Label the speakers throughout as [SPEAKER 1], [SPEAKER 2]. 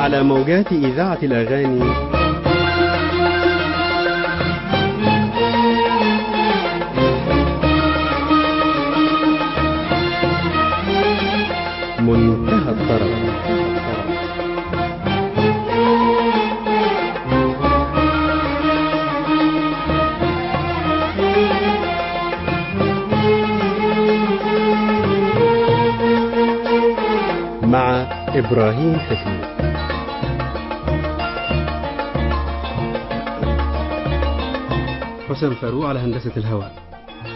[SPEAKER 1] على موجات إذاعة الأغاني منتهى الطرب مع إبراهيم حفيظ حسام فاروق على هندسة الهواء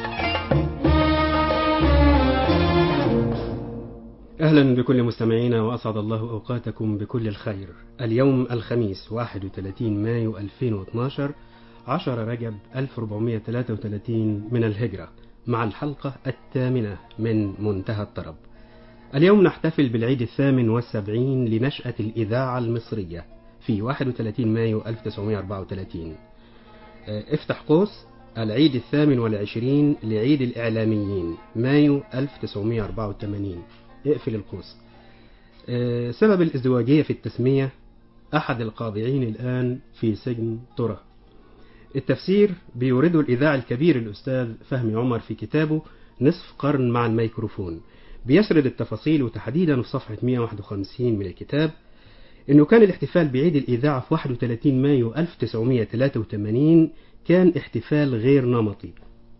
[SPEAKER 1] أهلا بكل مستمعينا وأسعد الله أوقاتكم بكل الخير اليوم الخميس 31 مايو 2012 10 رجب 1433 من الهجرة مع الحلقة الثامنة من منتهى الطرب اليوم نحتفل بالعيد الثامن والسبعين لنشأة الإذاعة المصرية في 31 مايو 1934 افتح قوس العيد الثامن والعشرين لعيد الإعلاميين مايو 1984 اقفل القوس سبب الازدواجية في التسمية أحد القاضعين الآن في سجن ترى التفسير بيورده الإذاعي الكبير الأستاذ فهمي عمر في كتابه نصف قرن مع الميكروفون بيسرد التفاصيل وتحديدا في صفحة 151 من الكتاب انه كان الاحتفال بعيد الاذاعة في 31 مايو 1983 كان احتفال غير نمطي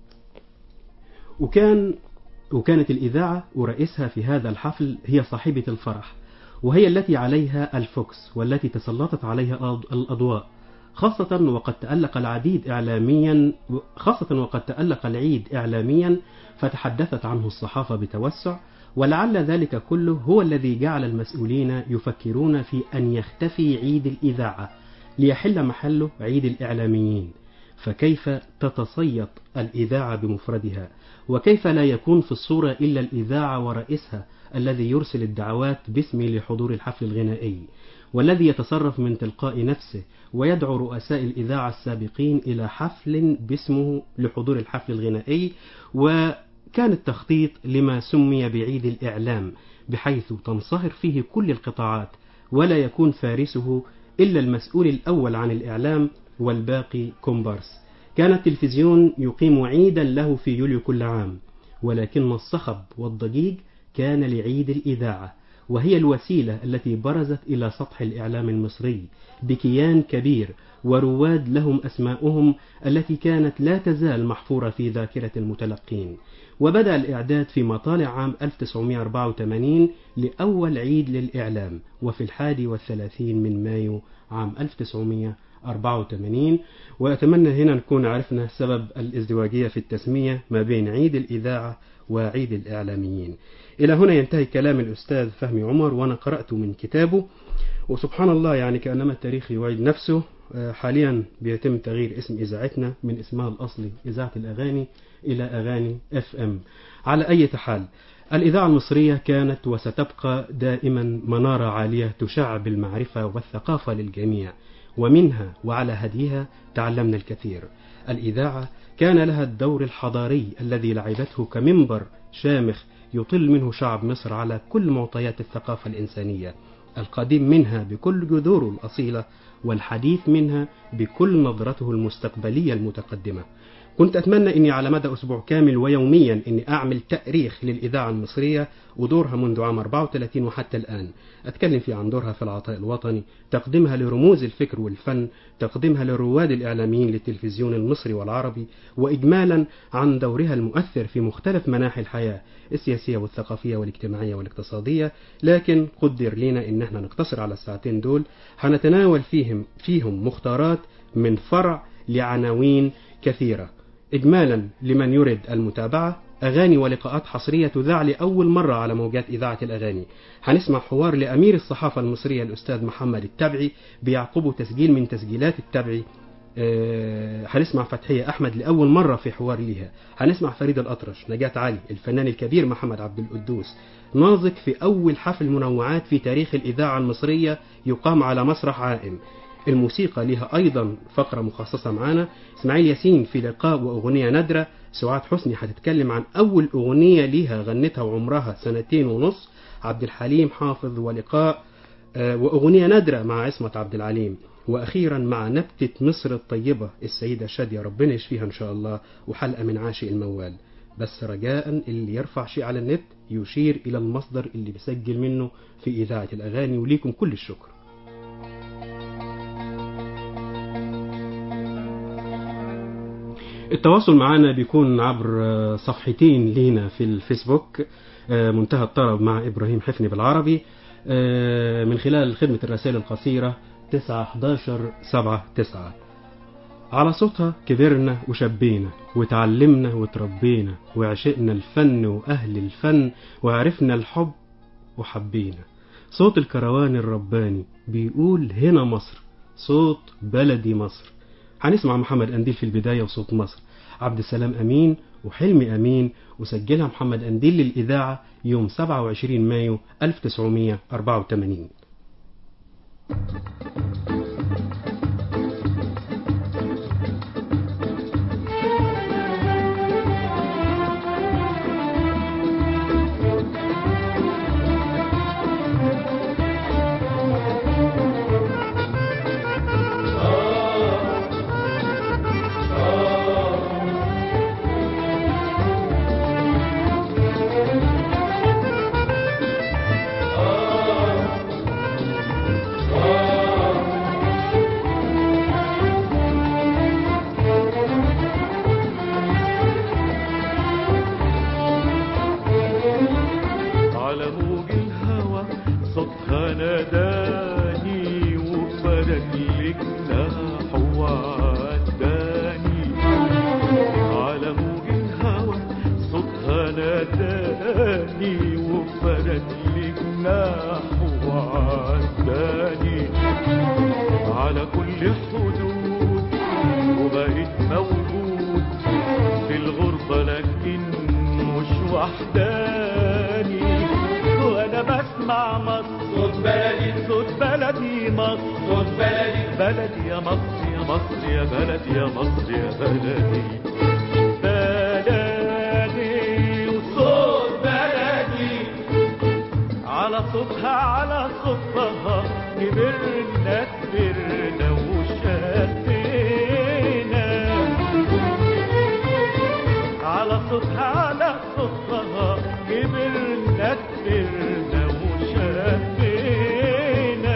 [SPEAKER 1] وكان وكانت الإذاعة ورئيسها في هذا الحفل هي صاحبة الفرح وهي التي عليها الفوكس والتي تسلطت عليها الأضواء خاصة وقد تألق العديد إعلاميا خاصة وقد تألق العيد إعلاميا فتحدثت عنه الصحافة بتوسع ولعل ذلك كله هو الذي جعل المسؤولين يفكرون في أن يختفي عيد الإذاعة ليحل محله عيد الإعلاميين فكيف تتصيد الإذاعة بمفردها وكيف لا يكون في الصورة إلا الإذاعة ورئيسها الذي يرسل الدعوات باسمه لحضور الحفل الغنائي والذي يتصرف من تلقاء نفسه ويدعو رؤساء الإذاعة السابقين إلى حفل باسمه لحضور الحفل الغنائي وكان التخطيط لما سمي بعيد الإعلام بحيث تنصهر فيه كل القطاعات ولا يكون فارسه إلا المسؤول الأول عن الإعلام والباقي كومبارس كان التلفزيون يقيم عيدا له في يوليو كل عام ولكن الصخب والضجيج كان لعيد الإذاعة وهي الوسيلة التي برزت إلى سطح الإعلام المصري بكيان كبير ورواد لهم أسماؤهم التي كانت لا تزال محفورة في ذاكرة المتلقين وبدأ الإعداد في مطالع عام 1984 لأول عيد للإعلام وفي الحادي والثلاثين من مايو عام 1984 وأتمنى هنا نكون عرفنا سبب الازدواجية في التسمية ما بين عيد الإذاعة وعيد الإعلاميين إلى هنا ينتهي كلام الأستاذ فهمي عمر وأنا قرأت من كتابه وسبحان الله يعني كأنما التاريخ يعيد نفسه حاليا بيتم تغيير اسم إذاعتنا من اسمها الأصلي إذاعة الأغاني إلى أغاني اف ام على أي حال الإذاعة المصرية كانت وستبقى دائما منارة عالية تشع بالمعرفة والثقافة للجميع ومنها وعلى هديها تعلمنا الكثير الإذاعة كان لها الدور الحضاري الذي لعبته كمنبر شامخ يطل منه شعب مصر على كل معطيات الثقافة الإنسانية القديم منها بكل جذوره الأصيلة والحديث منها بكل نظرته المستقبلية المتقدمة كنت أتمنى أني على مدى أسبوع كامل ويوميا أني أعمل تأريخ للإذاعة المصرية ودورها منذ عام 34 وحتى الآن أتكلم فيه عن دورها في العطاء الوطني تقديمها لرموز الفكر والفن تقديمها للرواد الإعلاميين للتلفزيون المصري والعربي وإجمالا عن دورها المؤثر في مختلف مناحي الحياة السياسية والثقافية والاجتماعية والاقتصادية لكن قدر لنا أن احنا نقتصر على الساعتين دول هنتناول فيهم, فيهم مختارات من فرع لعناوين كثيرة إجمالا لمن يريد المتابعة أغاني ولقاءات حصرية تذاع لأول مرة على موجات إذاعة الأغاني هنسمع حوار لأمير الصحافة المصرية الأستاذ محمد التبعي بيعقبه تسجيل من تسجيلات التبعي أه هنسمع فتحية أحمد لأول مرة في حوار ليها هنسمع فريد الأطرش نجاة علي الفنان الكبير محمد عبد القدوس ناظق في أول حفل منوعات في تاريخ الإذاعة المصرية يقام على مسرح عائم الموسيقى لها أيضا فقرة مخصصة معانا إسماعيل ياسين في لقاء وأغنية نادرة سعاد حسني هتتكلم عن أول أغنية ليها غنتها وعمرها سنتين ونص عبد الحليم حافظ ولقاء آه، وأغنية نادرة مع عصمت عبد العليم وأخيرا مع نبتة مصر الطيبة السيدة شادية ربنا يشفيها إن شاء الله وحلقة من عاشق الموال بس رجاء اللي يرفع شيء على النت يشير إلى المصدر اللي بيسجل منه في إذاعة الأغاني وليكم كل الشكر التواصل معنا بيكون عبر آه، صفحتين لينا في الفيسبوك آه، منتهى الطرب مع إبراهيم حفني بالعربي آه، من خلال خدمة الرسائل القصيرة 9 11 7 9 على صوتها كبرنا وشبينا وتعلمنا وتربينا وعشقنا الفن وأهل الفن وعرفنا الحب وحبينا صوت الكروان الرباني بيقول هنا مصر صوت بلدي مصر هنسمع محمد أنديل في البداية وصوت مصر عبد السلام أمين وحلمي أمين وسجلها محمد أنديل للإذاعة يوم 27 مايو 1984
[SPEAKER 2] على موج الهوى صوتها ناداني وفرد لي جناح وعداني على موج الهوى صوتها ناداني وفرد لي جناح وعداني على كل حدود وبقيت موجود في الغربة لكن مش وحداني وانا بسمع مصر صوت بلدي صوت بلدي مصر صوت بلدي بلدي يا مصر يا مصر يا بلدي يا مصر يا بلدي بلدي وصوت بلدي على صوتها على صوتها كبرنا كبرنا وشدينا على صوتها على صوتها كبرنا كبرنا وشدينا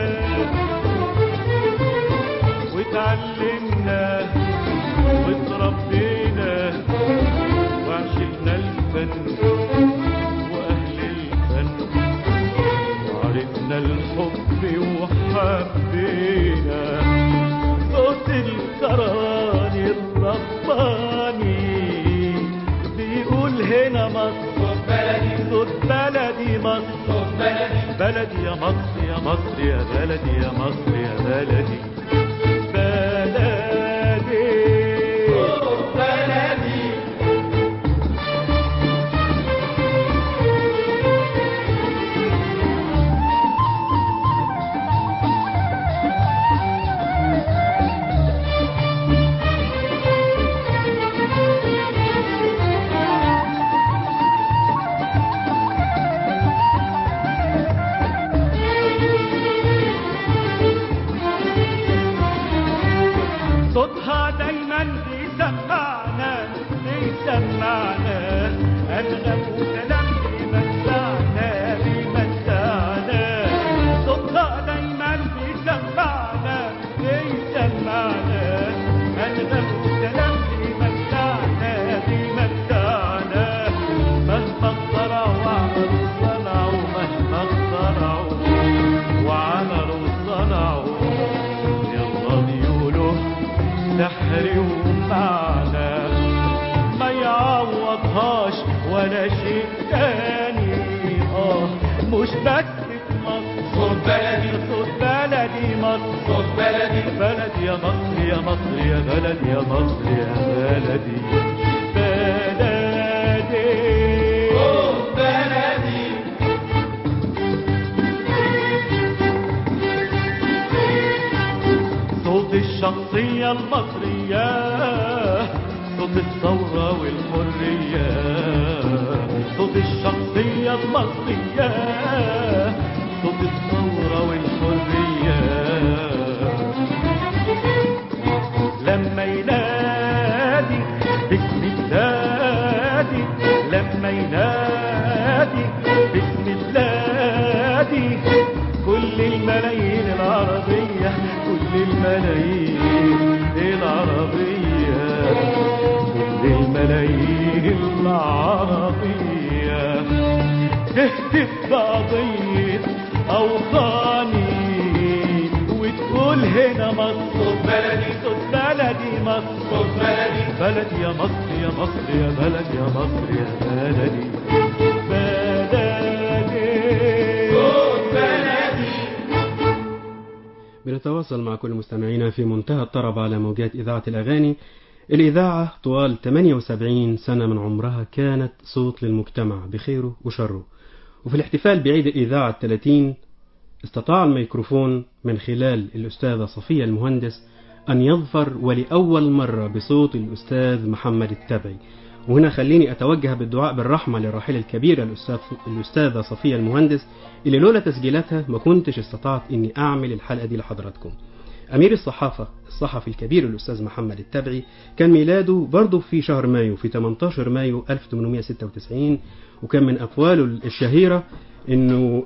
[SPEAKER 2] واتعلمنا واتربينا وعشقنا الفن واهل الفن وعرفنا الحب وحبينا صوت الكراني الرباني بيقول هنا مصر صوت بلدي صوت بلدي مصر صوت بلدي بلدي يا مصر يا مصر يا بلدي يا مصر يا بلدي بلدي صوت بلدي صوتها دايما بيسمعنا بيسمعنا أنغم وكلام بيمتعنا بيمتعنا صوتها دايما بيسمعنا بيسمعنا أنغم وكلام بيمتعنا بيمتعنا مهما اخترعوا وعملوا صنعوا مهما اخترعوا وعملوا صنعوا يلا بيقولوا سحر ومعنى ما يعوضهاش ولا شيء تاني اه مش بس في مصر صوت بلدي صوت بلدي مصر صوت بلدي بلدي يا مصر يا مصر يا بلدي يا مصر يا بلدي بلدي صوت بلدي صوت الشخصية المصرية صوت الثورة والحرية صوت الشخصية المصرية صوت الثورة والحرية بلدي كل الملايين العربية كل الملايين العربية كل الملايين العربية تهتف بقضية أوطاني وتقول هنا مصر صوت بلدي صوت بلدي مصر صوت بلدي بلدي يا مصر يا مصر يا بلد يا مصر يا بلدي بلدي صوت بلدي
[SPEAKER 1] بنتواصل مع كل مستمعينا في منتهى الطرب على موجات إذاعة الأغاني الإذاعة طوال 78 سنة من عمرها كانت صوت للمجتمع بخيره وشره وفي الاحتفال بعيد الإذاعة 30 استطاع الميكروفون من خلال الأستاذة صفية المهندس أن يظفر ولأول مرة بصوت الأستاذ محمد التبعي وهنا خليني أتوجه بالدعاء بالرحمة للراحلة الكبيرة الأستاذ الأستاذة صفية المهندس اللي لولا تسجيلاتها ما كنتش استطعت إني أعمل الحلقة دي لحضراتكم أمير الصحافة الصحفي الكبير الأستاذ محمد التبعي كان ميلاده برضه في شهر مايو في 18 مايو 1896 وكان من أقواله الشهيرة إنه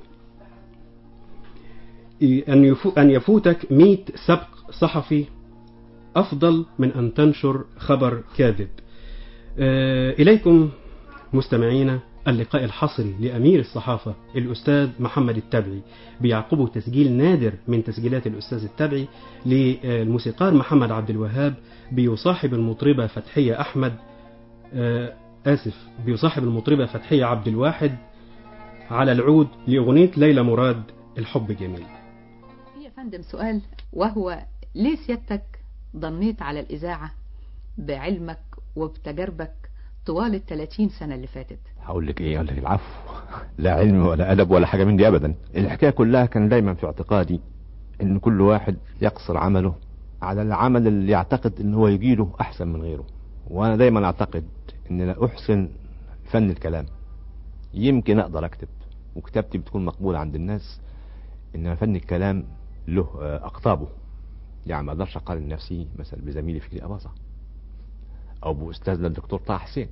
[SPEAKER 1] أن يفو أن يفوتك 100 سبق صحفي أفضل من أن تنشر خبر كاذب آه، إليكم مستمعينا اللقاء الحصري لأمير الصحافة الأستاذ محمد التبعي بيعقبه تسجيل نادر من تسجيلات الأستاذ التبعي للموسيقار محمد عبد الوهاب بيصاحب المطربة فتحية أحمد آه، آسف بيصاحب المطربة فتحية عبد الواحد على العود لأغنية ليلى مراد الحب جميل
[SPEAKER 3] في يا فندم سؤال وهو ليه سيادتك ضنيت على الإذاعة بعلمك وبتجاربك طوال ال 30 سنة اللي فاتت
[SPEAKER 4] هقول لك ايه اقول لك العفو لا علم ولا ادب ولا حاجه من دي ابدا الحكايه كلها كان دايما في اعتقادي ان كل واحد يقصر عمله على العمل اللي يعتقد ان هو يجيله احسن من غيره وانا دايما اعتقد ان لا احسن فن الكلام يمكن اقدر اكتب وكتابتي بتكون مقبوله عند الناس انما فن الكلام له آه، اقطابه يعني ما اقدرش اقارن نفسي مثلا بزميلي فكري اباظه او باستاذنا الدكتور طه حسين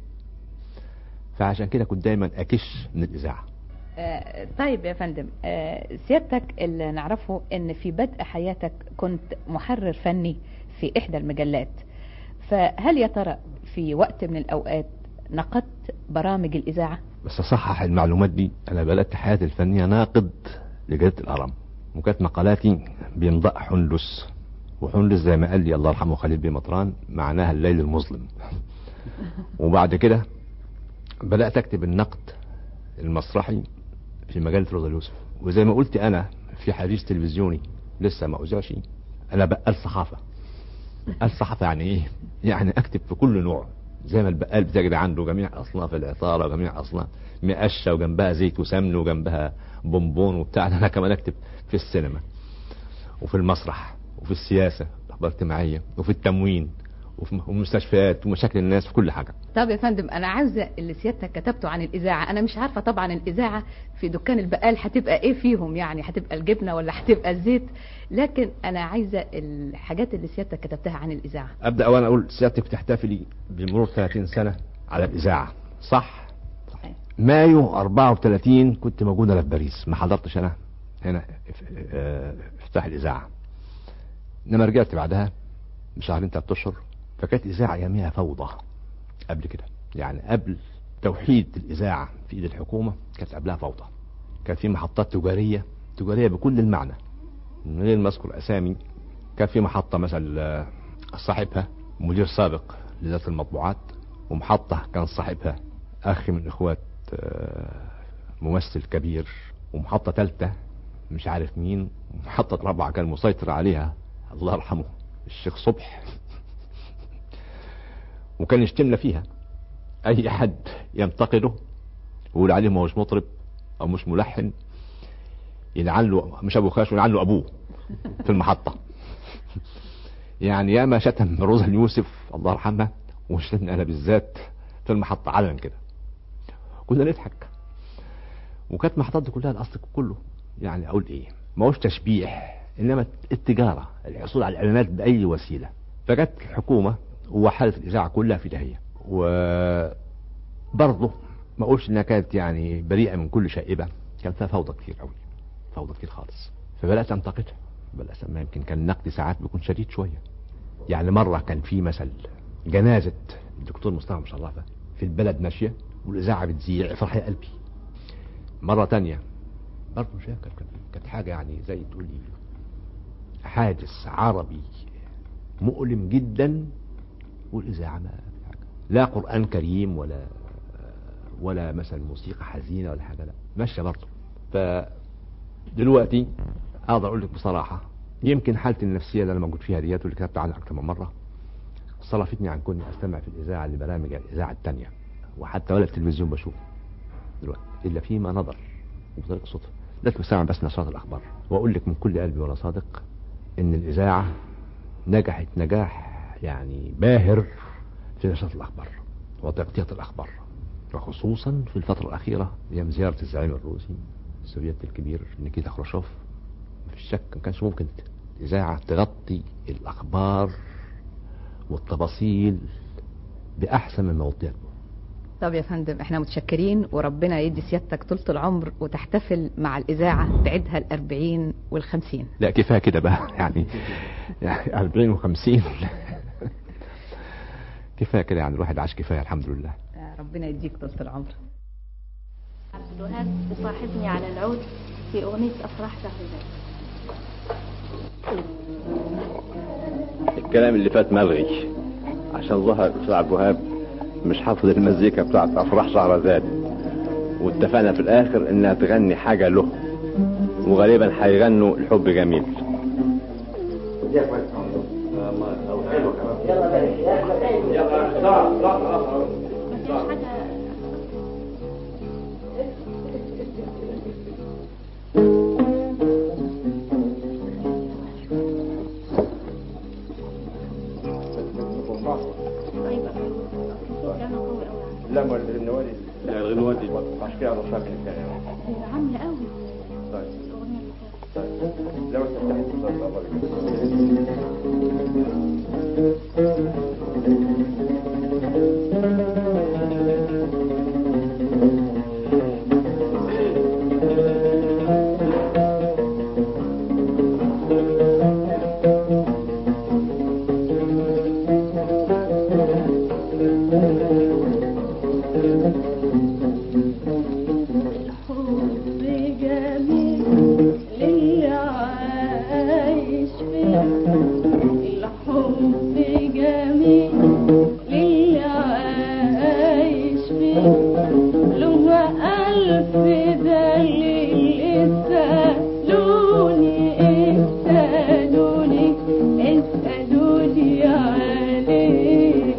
[SPEAKER 4] فعشان كده كنت دايما اكش من الاذاعه
[SPEAKER 3] آه، طيب يا فندم آه، سيادتك اللي نعرفه ان في بدء حياتك كنت محرر فني في احدى المجلات فهل يا ترى في وقت من الاوقات نقدت برامج الاذاعه
[SPEAKER 4] بس اصحح المعلومات دي انا بدات حياتي الفنيه ناقد لجريده الهرم وكانت مقالاتي بيمضاء حندس وحندس زي ما قال لي الله يرحمه خليل بن مطران معناها الليل المظلم وبعد كده بدات اكتب النقد المسرحي في مجله روضه يوسف وزي ما قلت انا في حديث تلفزيوني لسه ما اذاعش انا بقال صحافه بقال صحافه يعني ايه يعني اكتب في كل نوع زي ما البقال بتجد عنده جميع اصناف العطاره وجميع اصناف مقشه وجنبها زيت وسمن وجنبها بونبون وبتاع انا كمان اكتب في السينما وفي المسرح وفي السياسه الاخبار الاجتماعيه وفي التموين وفي المستشفيات ومشاكل الناس في كل حاجه
[SPEAKER 3] طب يا فندم انا عاوزه اللي سيادتك كتبته عن الاذاعه انا مش عارفه طبعا الاذاعه في دكان البقال هتبقى ايه فيهم يعني هتبقى الجبنه ولا هتبقى الزيت لكن انا عايزه الحاجات اللي سيادتك كتبتها عن الاذاعه
[SPEAKER 4] ابدا وانا اقول سيادتك بتحتفلي بمرور 30 سنه على الاذاعه صح
[SPEAKER 3] صحيح
[SPEAKER 4] مايو 34 كنت موجود انا في باريس ما حضرتش انا هنا في- آه، افتتاح الاذاعه انما رجعت بعدها بشهرين ثلاث اشهر فكانت اذاعه يوميها فوضى قبل كده يعني قبل توحيد الاذاعه في ايد الحكومه كانت قبلها فوضى كان في محطات تجاريه تجاريه بكل المعنى من غير ما اذكر اسامي كان في محطه مثلا آه، صاحبها مدير سابق لذات المطبوعات ومحطه كان صاحبها اخ من اخوات آه، ممثل كبير ومحطه ثالثه مش عارف مين ومحطه رابعه كان مسيطر عليها الله يرحمه الشيخ صبح وكان يشتمنا فيها اي حد ينتقده ويقول عليه ما هوش مطرب او مش ملحن يلعن له مش ابو خاش يلعن له ابوه في المحطه يعني ياما شتم روزا يوسف الله يرحمها وشتمني انا بالذات في المحطه علنا كده كنا نضحك وكانت محطات دي كلها الاصل كله يعني اقول ايه ما هوش تشبيح انما التجاره الحصول على الاعلانات باي وسيله فجت الحكومه وحاله الاذاعه كلها في داهيه وبرضه ما اقولش انها كانت يعني بريئه من كل شائبه كان فيها فوضى كتير قوي فوضى كتير خالص فبدات انتقدها بل ما يمكن كان النقد ساعات بيكون شديد شويه يعني مره كان في مثل جنازه الدكتور مصطفى مشرفه في البلد ماشيه والاذاعه بتذيع افرح يا قلبي مره تانية برضه مش فاكر كان- كانت حاجه يعني زي تقول لي حادث عربي مؤلم جدا والاذاعه ما في حاجه لا قران كريم ولا ولا مثلا موسيقى حزينه ولا حاجه لا ماشيه برضه فدلوقتي اقدر اقول لك بصراحه يمكن حالتي النفسيه اللي انا موجود فيها ديت واللي كتبت عنها اكثر من مره صرفتني عن كوني استمع في الاذاعه لبرامج الاذاعه الثانيه وحتى ولا التلفزيون بشوف دلوقتي الا فيما نظر وبطريقه صدفه لازم استمع بس نشرات الاخبار واقول لك من كل قلبي وانا صادق ان الاذاعه نجحت نجاح يعني باهر في نشرة الأخبار وتغطية الأخبار وخصوصا في الفترة الأخيرة أيام زيارة الزعيم الروسي السوفيتي الكبير نيكيتا خروشوف مفيش شك ما كانش ممكن الإذاعة تغطي الأخبار والتفاصيل بأحسن مما غطيت به
[SPEAKER 3] طب يا فندم احنا متشكرين وربنا يدي سيادتك طولة العمر وتحتفل مع الإذاعة بعيدها الأربعين والخمسين
[SPEAKER 4] لا كفاية كده بقى يعني يعني 40 و50 كفاية كده يعني الواحد عاش كفاية الحمد لله
[SPEAKER 3] آه، ربنا يديك طولة العمر
[SPEAKER 5] عبد الوهاب يصاحبني على العود في أغنية أفراح شهر ذات
[SPEAKER 4] الكلام اللي فات ملغي عشان ظهر استاذ عبد الوهاب مش حافظ المزيكا بتاعت افراح شهرزاد واتفقنا في الاخر انها تغني حاجه له وغالبا هيغنوا الحب جميل
[SPEAKER 5] ما فيهاش حاجة طيب كلامه قوي قوي
[SPEAKER 4] لا ما النوادي لا الغنوادي عشان كده رشاق الثاني
[SPEAKER 5] عاملة قوي
[SPEAKER 4] طيب
[SPEAKER 5] الأغنية اللي فاتت
[SPEAKER 4] لو
[SPEAKER 5] الحب جميل للي عايش فيه الحب جميل للي عايش فيه له ألف دليل اسألوني اسألوني اسألوني عليه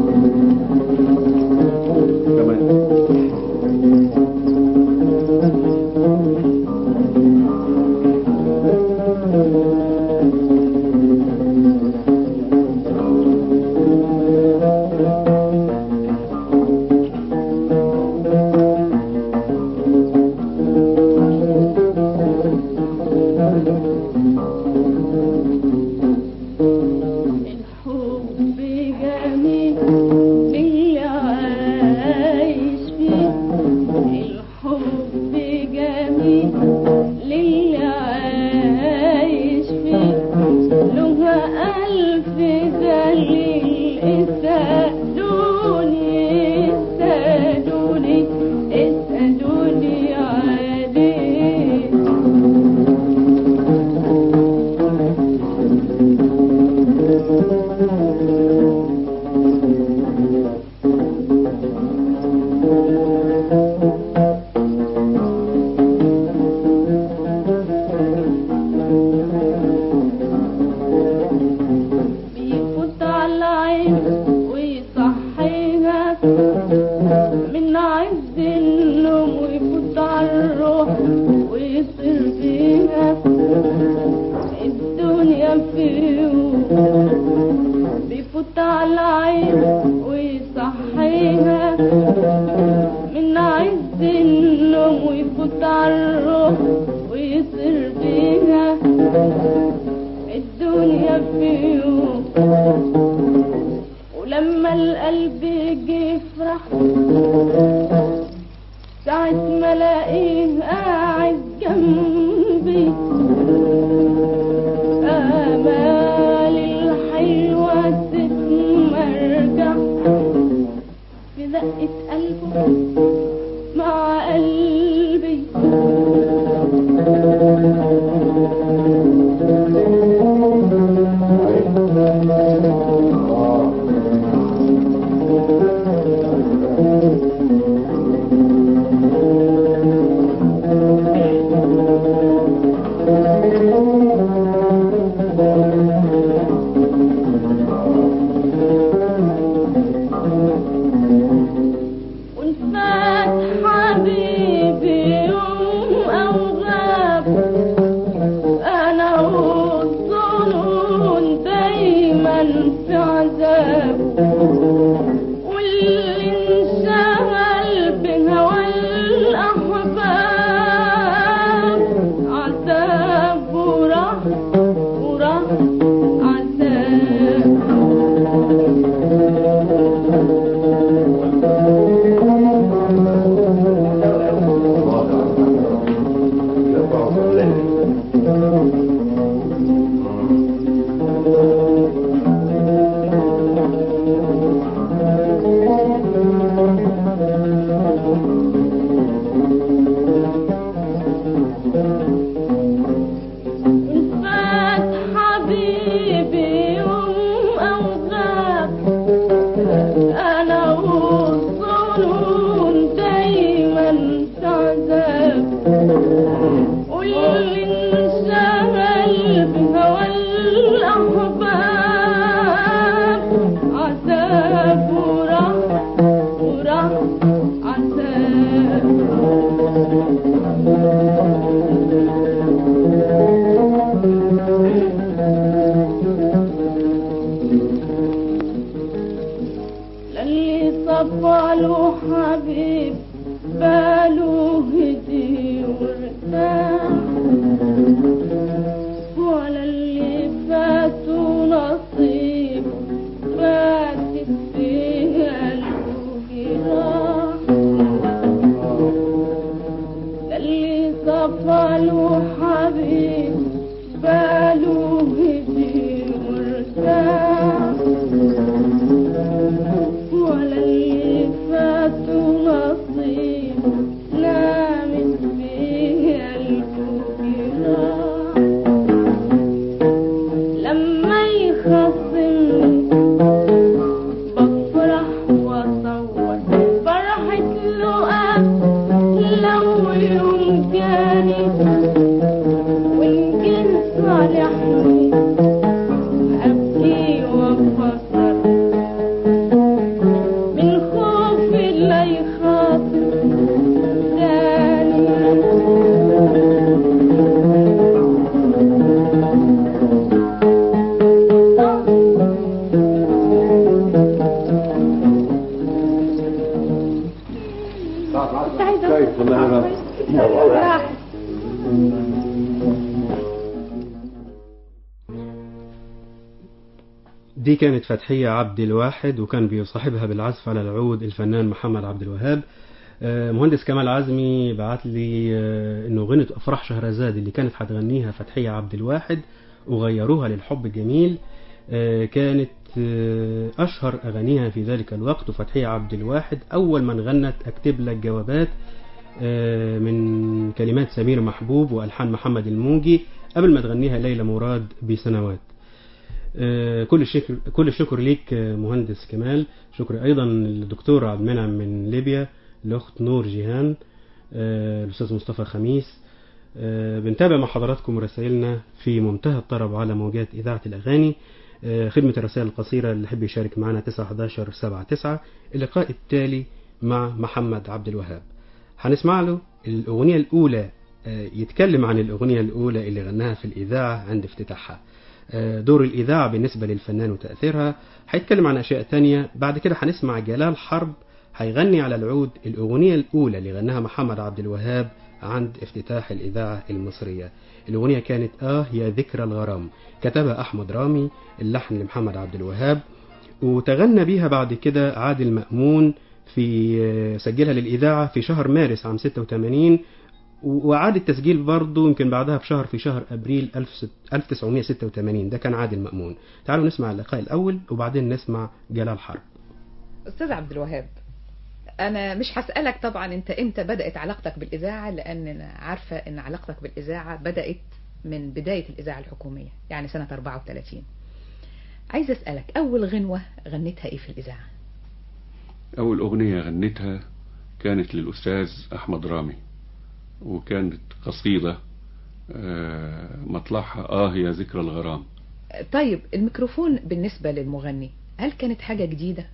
[SPEAKER 5] الحب جميل اللي عايش فيه الحب جميل اللي عايش فيه له ألف دليل اسألوني اسألوني اسألوني عليه بيفوت على العين ويصحيها من عز النوم ويفوت على الروح ويصير فيها الدنيا فيه بيفوت على العين ويصحيها من عز النوم ويفوت على الروح ويصير فيها الدنيا فيه ولما القلب يجي يفرح ساعة ما الاقيه قاعد جنبي
[SPEAKER 6] فات حبيبي يوم أو غاب أنا والظنون دايما تعذب واللي انشغل بهوى الأحباب عذاب وراح وراح عذاب للي صفى له حبيب باله هدي وارتاح ولا اللي فاته نصيب فاتت فيه قلبه جراح للي صفى له حبيب باله هدي وارتاح ولا اللي فاته نصيب نامت فيه قلبه جراح لما يخصمني بفرح واصور فرحة لقاء لو يوم جاني وإن كان صالحني أبكي وأفكر من خوف لا يخاطر تاني كنت عايزة راح
[SPEAKER 1] دي كانت فتحية عبد الواحد وكان بيصاحبها بالعزف على العود الفنان محمد عبد الوهاب آه، مهندس كمال عزمي بعت لي آه، انه غنت افراح شهرزاد اللي كانت هتغنيها فتحية عبد الواحد وغيروها للحب الجميل آه، كانت آه، اشهر اغانيها في ذلك الوقت وفتحية عبد الواحد اول من غنت اكتب لك جوابات آه، من كلمات سمير محبوب والحان محمد الموجي قبل ما تغنيها ليلى مراد بسنوات آه، كل الشكر كل الشكر ليك آه، مهندس كمال شكر ايضا للدكتور عبد المنعم من ليبيا الاخت نور جيهان آه، الاستاذ مصطفى خميس آه، بنتابع مع حضراتكم رسائلنا في منتهى الطرب على موجات اذاعه الاغاني آه، خدمه الرسائل القصيره اللي يحب يشارك معنا 9 11 7 9 اللقاء التالي مع محمد عبد الوهاب هنسمع له الاغنيه الاولى آه، يتكلم عن الاغنيه الاولى اللي غناها في الاذاعه عند افتتاحها آه، دور الإذاعة بالنسبة للفنان وتأثيرها هيتكلم عن أشياء تانية بعد كده هنسمع جلال حرب هيغني على العود الأغنية الأولى اللي غناها محمد عبد الوهاب عند افتتاح الإذاعة المصرية الأغنية كانت آه يا ذكرى الغرام كتبها أحمد رامي اللحن لمحمد عبد الوهاب وتغنى بيها بعد كده عادل مأمون في آه، سجلها للإذاعة في شهر مارس عام 86 وعاد التسجيل برضه يمكن بعدها بشهر في شهر ابريل 1986 ده كان عادل مأمون تعالوا نسمع اللقاء الاول وبعدين نسمع جلال حرب
[SPEAKER 3] استاذ عبد الوهاب انا مش هسألك طبعا انت امتى بدأت علاقتك بالاذاعة لان انا عارفة ان علاقتك بالاذاعة بدأت من بداية الاذاعة الحكومية يعني سنة 34 عايز اسألك اول غنوة غنيتها ايه في الاذاعة
[SPEAKER 7] أول أغنية غنيتها كانت للأستاذ أحمد رامي وكانت قصيدة آه، مطلعها آه يا ذكرى الغرام
[SPEAKER 3] طيب الميكروفون بالنسبة للمغني هل كانت حاجة جديدة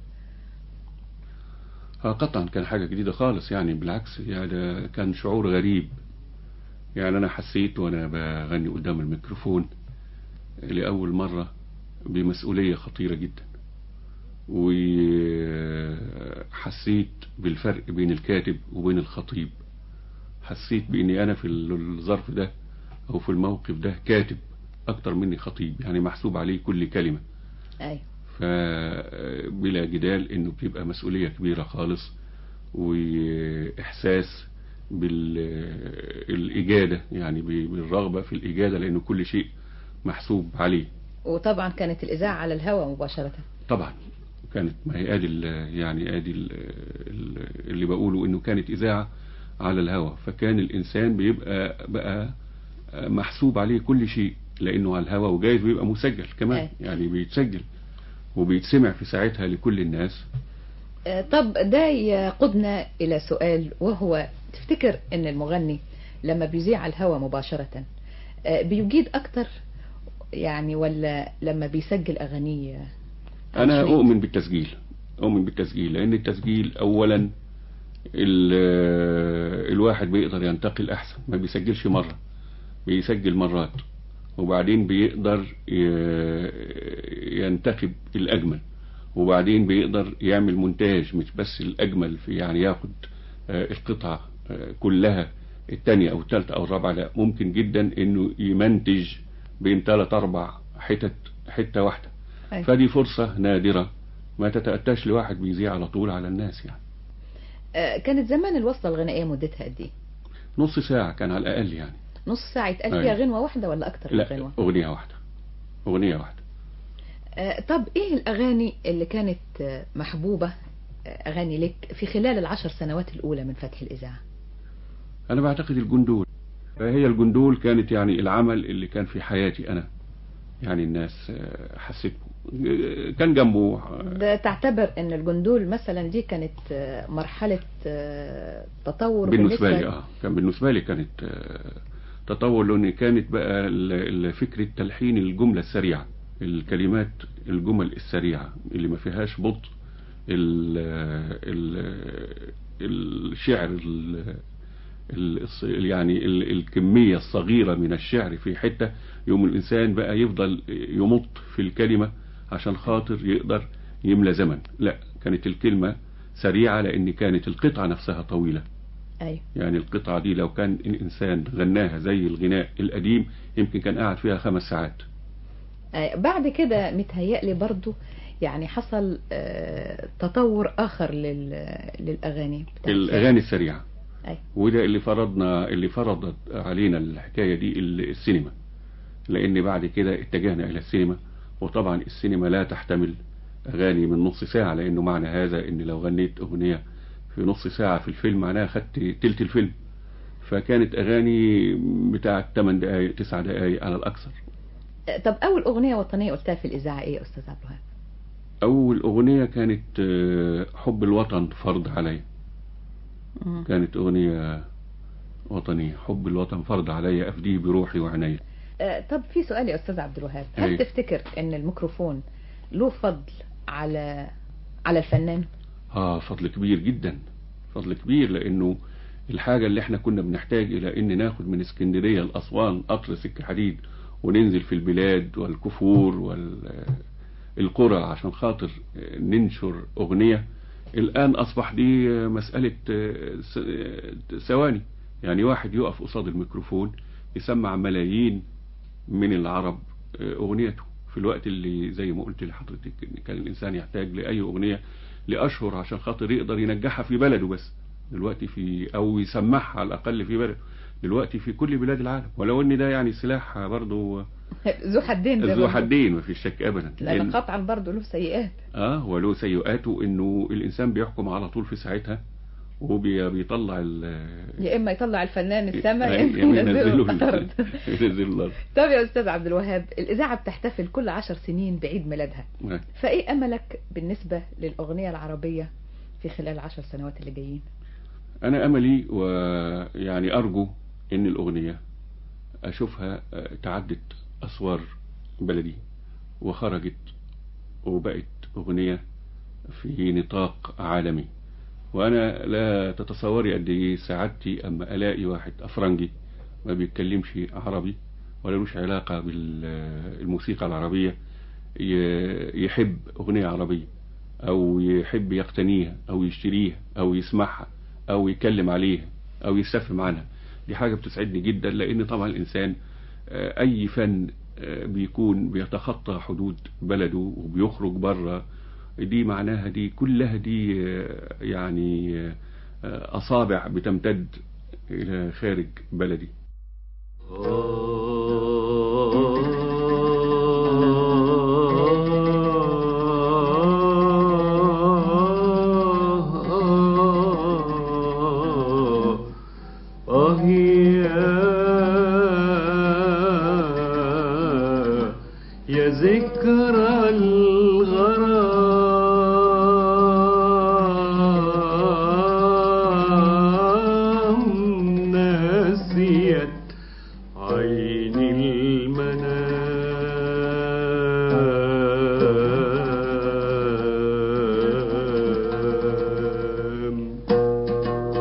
[SPEAKER 7] آه قطعا كان حاجة جديدة خالص يعني بالعكس يعني كان شعور غريب يعني أنا حسيت وأنا بغني قدام الميكروفون لأول مرة بمسؤولية خطيرة جدا وحسيت بالفرق بين الكاتب وبين الخطيب حسيت باني انا في الظرف ده او في الموقف ده كاتب اكتر مني خطيب يعني محسوب عليه كل كلمة
[SPEAKER 3] ايوه
[SPEAKER 7] فبلا جدال انه بتبقى مسؤولية كبيرة خالص واحساس بالاجادة يعني بالرغبة في الاجادة لانه كل شيء محسوب عليه
[SPEAKER 3] وطبعا كانت الاذاعة على الهواء مباشرة
[SPEAKER 7] طبعا كانت ما هي ادي ال- يعني ادي ال- ال- اللي بقوله انه كانت اذاعة على الهوى فكان الإنسان بيبقى بقى محسوب عليه كل شيء لأنه على الهوى وجايز بيبقى مسجل كمان
[SPEAKER 3] أي.
[SPEAKER 7] يعني بيتسجل وبيتسمع في ساعتها لكل الناس
[SPEAKER 3] آه، طب ده يقودنا إلى سؤال وهو تفتكر أن المغني لما بيذيع على الهوا مباشرة آه، بيجيد أكتر يعني ولا لما بيسجل أغانيه على
[SPEAKER 7] أنا
[SPEAKER 3] شريط؟
[SPEAKER 7] أؤمن بالتسجيل أؤمن بالتسجيل لأن التسجيل أولا ال- الواحد بيقدر ينتقل أحسن ما بيسجلش مرة بيسجل مرات وبعدين بيقدر ي- ينتخب الأجمل وبعدين بيقدر يعمل مونتاج مش بس الأجمل في يعني ياخد آه، القطعة آه، كلها التانية أو التالتة أو الرابعة لا ممكن جدا إنه يمنتج بين ثلاث أربع حتت حتة واحدة
[SPEAKER 3] أي.
[SPEAKER 7] فدي فرصة نادرة ما تتأتاش لواحد بيذيع على طول على الناس يعني
[SPEAKER 3] آه، كانت زمان الوصلة الغنائية مدتها قد إيه؟
[SPEAKER 7] نص ساعة كان على الأقل يعني
[SPEAKER 3] نص ساعة يتقال
[SPEAKER 7] أي.
[SPEAKER 3] فيها غنوة واحدة ولا أكتر من
[SPEAKER 7] لا
[SPEAKER 3] غنوة؟
[SPEAKER 7] أغنية واحدة أغنية واحدة
[SPEAKER 3] آه، طب ايه الاغاني اللي كانت آه، محبوبة آه، اغاني لك في خلال العشر سنوات الاولى من فتح الاذاعة
[SPEAKER 7] أنا بعتقد الجندول فهي الجندول كانت يعني العمل اللي كان في حياتي أنا يعني الناس آه، حسيت آه، كان جنبه آه،
[SPEAKER 3] ده تعتبر ان الجندول مثلا دي كانت آه، مرحلة آه، تطور
[SPEAKER 7] بالنسبة لي اه كان بالنسبة لي كانت آه، تطور لأن كانت بقى ال- ال- فكرة تلحين الجملة السريعة الكلمات الجمل السريعة اللي ما فيهاش بطء ال ال الشعر ال ال- الص- يعني ال- الكمية الصغيرة من الشعر في حتة يوم الإنسان بقى يفضل يمط في الكلمة عشان خاطر يقدر يملى زمن لا كانت الكلمة سريعة لأن كانت القطعة نفسها طويلة
[SPEAKER 3] ايوه
[SPEAKER 7] يعني القطعة دي لو كان الإنسان غناها زي الغناء القديم يمكن كان قاعد فيها خمس ساعات
[SPEAKER 3] آه، بعد كده متهيألي برضو يعني حصل آه، تطور اخر لل- للاغاني بتاعت
[SPEAKER 7] الأغاني السريعة
[SPEAKER 3] أي.
[SPEAKER 7] وده اللي فرضنا اللي فرضت علينا الحكاية دي ال- السينما لأن بعد كده اتجهنا إلى السينما وطبعا السينما لا تحتمل أغاني من نص ساعة لأنه معنى هذا إن لو غنيت أغنية في نص ساعة في الفيلم معناها خدت تلت الفيلم فكانت أغاني بتاعت 8 دقايق 9 دقايق على الأكثر
[SPEAKER 3] آه، طب اول اغنية وطنية قلتها في الاذاعة ايه يا استاذ عبد الوهاب
[SPEAKER 7] أول أغنية كانت آه، حب الوطن فرض عليا
[SPEAKER 3] مم.
[SPEAKER 7] كانت أغنية وطنية حب الوطن فرض عليا أفديه بروحي وعناية
[SPEAKER 3] آه، طب في سؤال يا استاذ عبد الوهاب هل
[SPEAKER 7] أي.
[SPEAKER 3] تفتكر ان الميكروفون له فضل على على الفنان
[SPEAKER 7] آه فضل كبير جدا فضل كبير لأنه الحاجة اللي احنا كنا بنحتاج إلى إن ناخد من اسكندرية لأسوان قطر سكة حديد وننزل في البلاد والكفور والقرى عشان خاطر ننشر أغنية الآن أصبح دي مسألة س- ثواني يعني واحد يقف قصاد الميكروفون يسمع ملايين من العرب أغنيته في الوقت اللي زي ما قلت لحضرتك إن كان الإنسان يحتاج لأي أغنية لأشهر عشان خاطر يقدر ينجحها في بلده بس دلوقتي في أو يسمعها على الأقل في بلده دلوقتي في كل بلاد العالم ولو ان ده يعني سلاح برضه
[SPEAKER 3] ذو حدين زي ما
[SPEAKER 7] ذو
[SPEAKER 3] بنقول.
[SPEAKER 7] حدين ما فيش شك ابدا
[SPEAKER 3] لان
[SPEAKER 7] لأن-
[SPEAKER 3] قطعا برضه له سيئات
[SPEAKER 7] اه وله سيئاته انه الانسان بيحكم على طول في ساعتها وبيطلع ال
[SPEAKER 3] يا اما يطلع الفنان السماء يا
[SPEAKER 7] يعني
[SPEAKER 3] اما ينزله
[SPEAKER 7] ينزله
[SPEAKER 3] الارض
[SPEAKER 7] ينزله الارض
[SPEAKER 3] طب يا استاذ عبد الوهاب الاذاعه بتحتفل كل عشر سنين بعيد ميلادها فايه املك بالنسبه للاغنيه العربيه في خلال العشر سنوات اللي جايين
[SPEAKER 7] انا املي ويعني ارجو ان الاغنيه اشوفها آه، تعدت اسوار بلدي وخرجت وبقت اغنيه في نطاق عالمي وانا لا تتصوري قد ايه سعادتي اما الاقي واحد افرنجي ما بيتكلمش عربي ولا لوش علاقه بالموسيقى العربيه ي- يحب اغنيه عربيه او يحب يقتنيها او يشتريها او يسمعها او يتكلم عليها او يستفهم عنها دي حاجة بتسعدني جدا لان طبعا الانسان آه، اي فن آه، بيكون بيتخطى حدود بلده وبيخرج بره دي معناها دي كلها دي آه، يعني آه، اصابع بتمتد الى خارج بلدي
[SPEAKER 2] ذكرى الغرام ناسيت عين المنام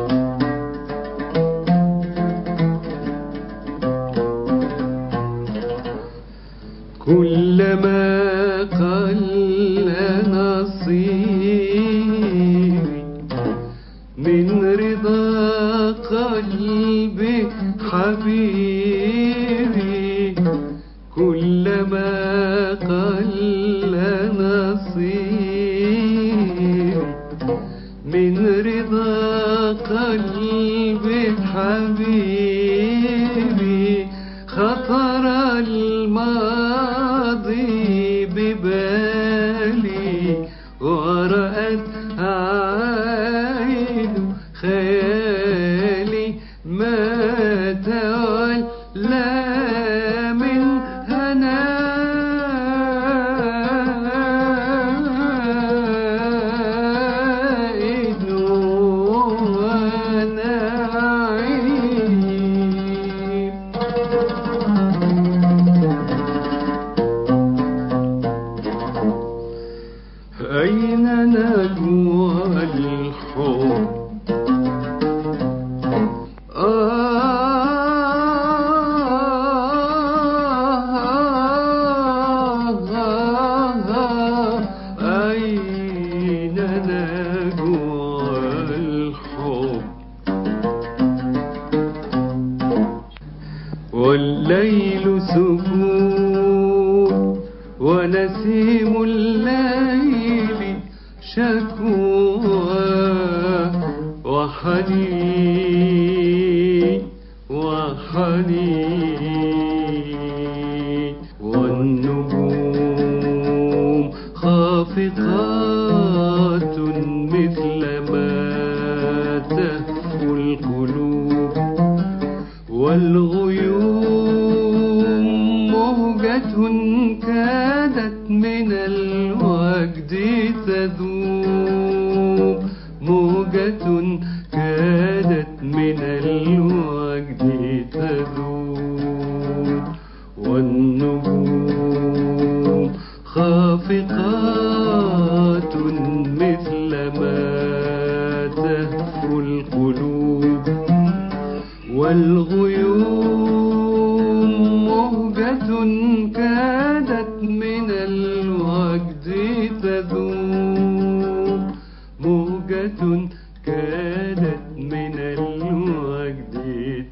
[SPEAKER 2] كلما قل نصيبي من رضا قلبي حبيبي كلما قل نصيبي من رضا قلبي حبيبي خطر الماضي ببالي ورأت عين خيالي ما تولى من هنائد ونعيم أين نجوى الحب أين نجوى الحب والليل سكون ونسيم الليل شكوى وحنين وحنين والنجوم خافقات مثل ما تهفو القلوب والغيوم موجة كادت من الوجد تذوب موجة كادت من الوجد تذوب والنجوم خافقات مثل ما تهفو القلوب والغيوم موجة كادت من الوجد تذوب موجة كادت من الوجد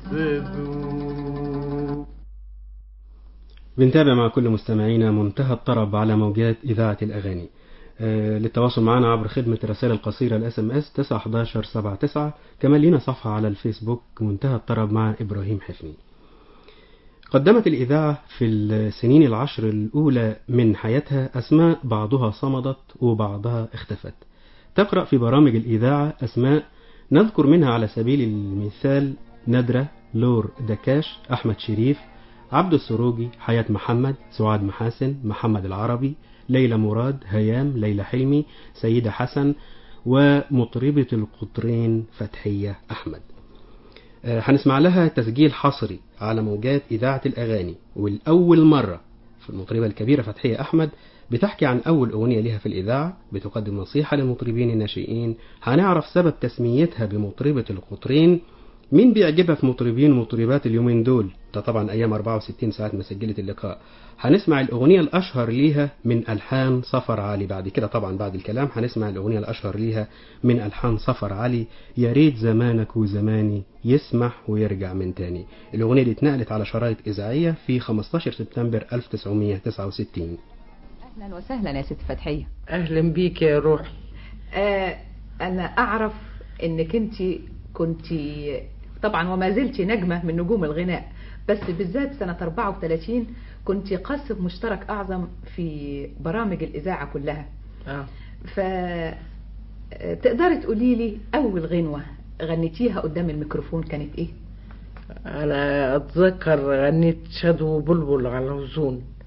[SPEAKER 2] تذوب
[SPEAKER 1] بنتابع مع كل مستمعينا منتهى الطرب على موجات إذاعة الأغاني آه، للتواصل معنا عبر خدمة الرسائل القصيرة الاس ام اس 91179 كمان لنا صفحة على الفيسبوك منتهى الطرب مع إبراهيم حفني قدمت الإذاعة في السنين العشر الأولى من حياتها أسماء بعضها صمدت وبعضها اختفت تقرأ في برامج الإذاعة أسماء نذكر منها على سبيل المثال ندرة لور دكاش أحمد شريف عبد السروجي حياة محمد سعاد محاسن محمد العربي ليلى مراد هيام ليلى حلمي سيدة حسن ومطربة القطرين فتحية أحمد آه، هنسمع لها تسجيل حصري على موجات إذاعة الأغاني والأول مرة في المطربة الكبيرة فتحية أحمد بتحكي عن أول أغنية لها في الإذاعة بتقدم نصيحة للمطربين الناشئين هنعرف سبب تسميتها بمطربة القطرين مين بيعجبها في مطربين ومطربات اليومين دول ده طبعا أيام 64 ساعة ما سجلت اللقاء هنسمع الأغنية الأشهر ليها من ألحان صفر علي بعد كده طبعا بعد الكلام هنسمع الأغنية الأشهر ليها من ألحان صفر علي يا ريت زمانك وزماني يسمح ويرجع من تاني الأغنية دي اتنقلت على شرايط إذاعية في 15 سبتمبر 1969
[SPEAKER 3] اهلا وسهلا يا ست فتحيه
[SPEAKER 8] اهلا بيك يا روحي
[SPEAKER 3] آه انا اعرف انك انت كنت طبعا وما زلت نجمه من نجوم الغناء بس بالذات سنه 34 كنت قاسم مشترك اعظم في برامج الاذاعه كلها
[SPEAKER 8] اه
[SPEAKER 3] ف تقدري تقولي لي اول غنوه غنيتيها قدام الميكروفون كانت ايه
[SPEAKER 8] انا اتذكر غنيت شادو بلبل على الهزون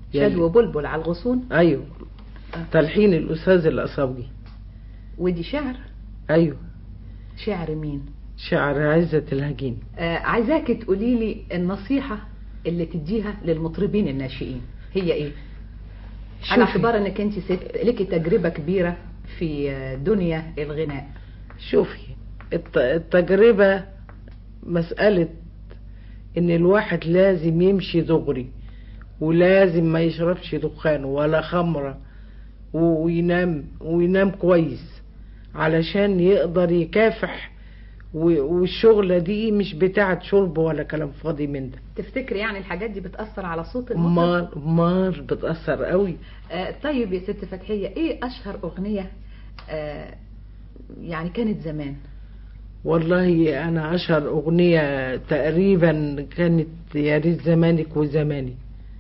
[SPEAKER 8] يلي-
[SPEAKER 3] شاد وبلبل على الغصون
[SPEAKER 8] ايوه تلحين الاستاذ الاصابجي
[SPEAKER 3] ودي شعر
[SPEAKER 8] ايوه
[SPEAKER 3] شعر مين
[SPEAKER 8] شعر عزة الهجين
[SPEAKER 3] آه عايزاك تقولي لي النصيحة اللي تديها للمطربين الناشئين هي ايه على
[SPEAKER 8] شوفي.
[SPEAKER 3] اعتبار انك انت ست لك تجربة كبيرة في آه، دنيا الغناء
[SPEAKER 8] شوفي الت- التجربة مسألة ان الواحد لازم يمشي دغري ولازم ما يشربش دخان ولا خمرة و- وينام وينام كويس علشان يقدر يكافح و- والشغلة دي مش بتاعت شرب ولا كلام فاضي من ده
[SPEAKER 3] تفتكري يعني الحاجات دي بتأثر على صوت المطرب
[SPEAKER 8] مار مار بتأثر قوي
[SPEAKER 3] آه طيب يا ست فتحية ايه اشهر اغنية آه يعني كانت زمان
[SPEAKER 8] والله انا اشهر اغنية تقريبا كانت يا ريت زمانك وزماني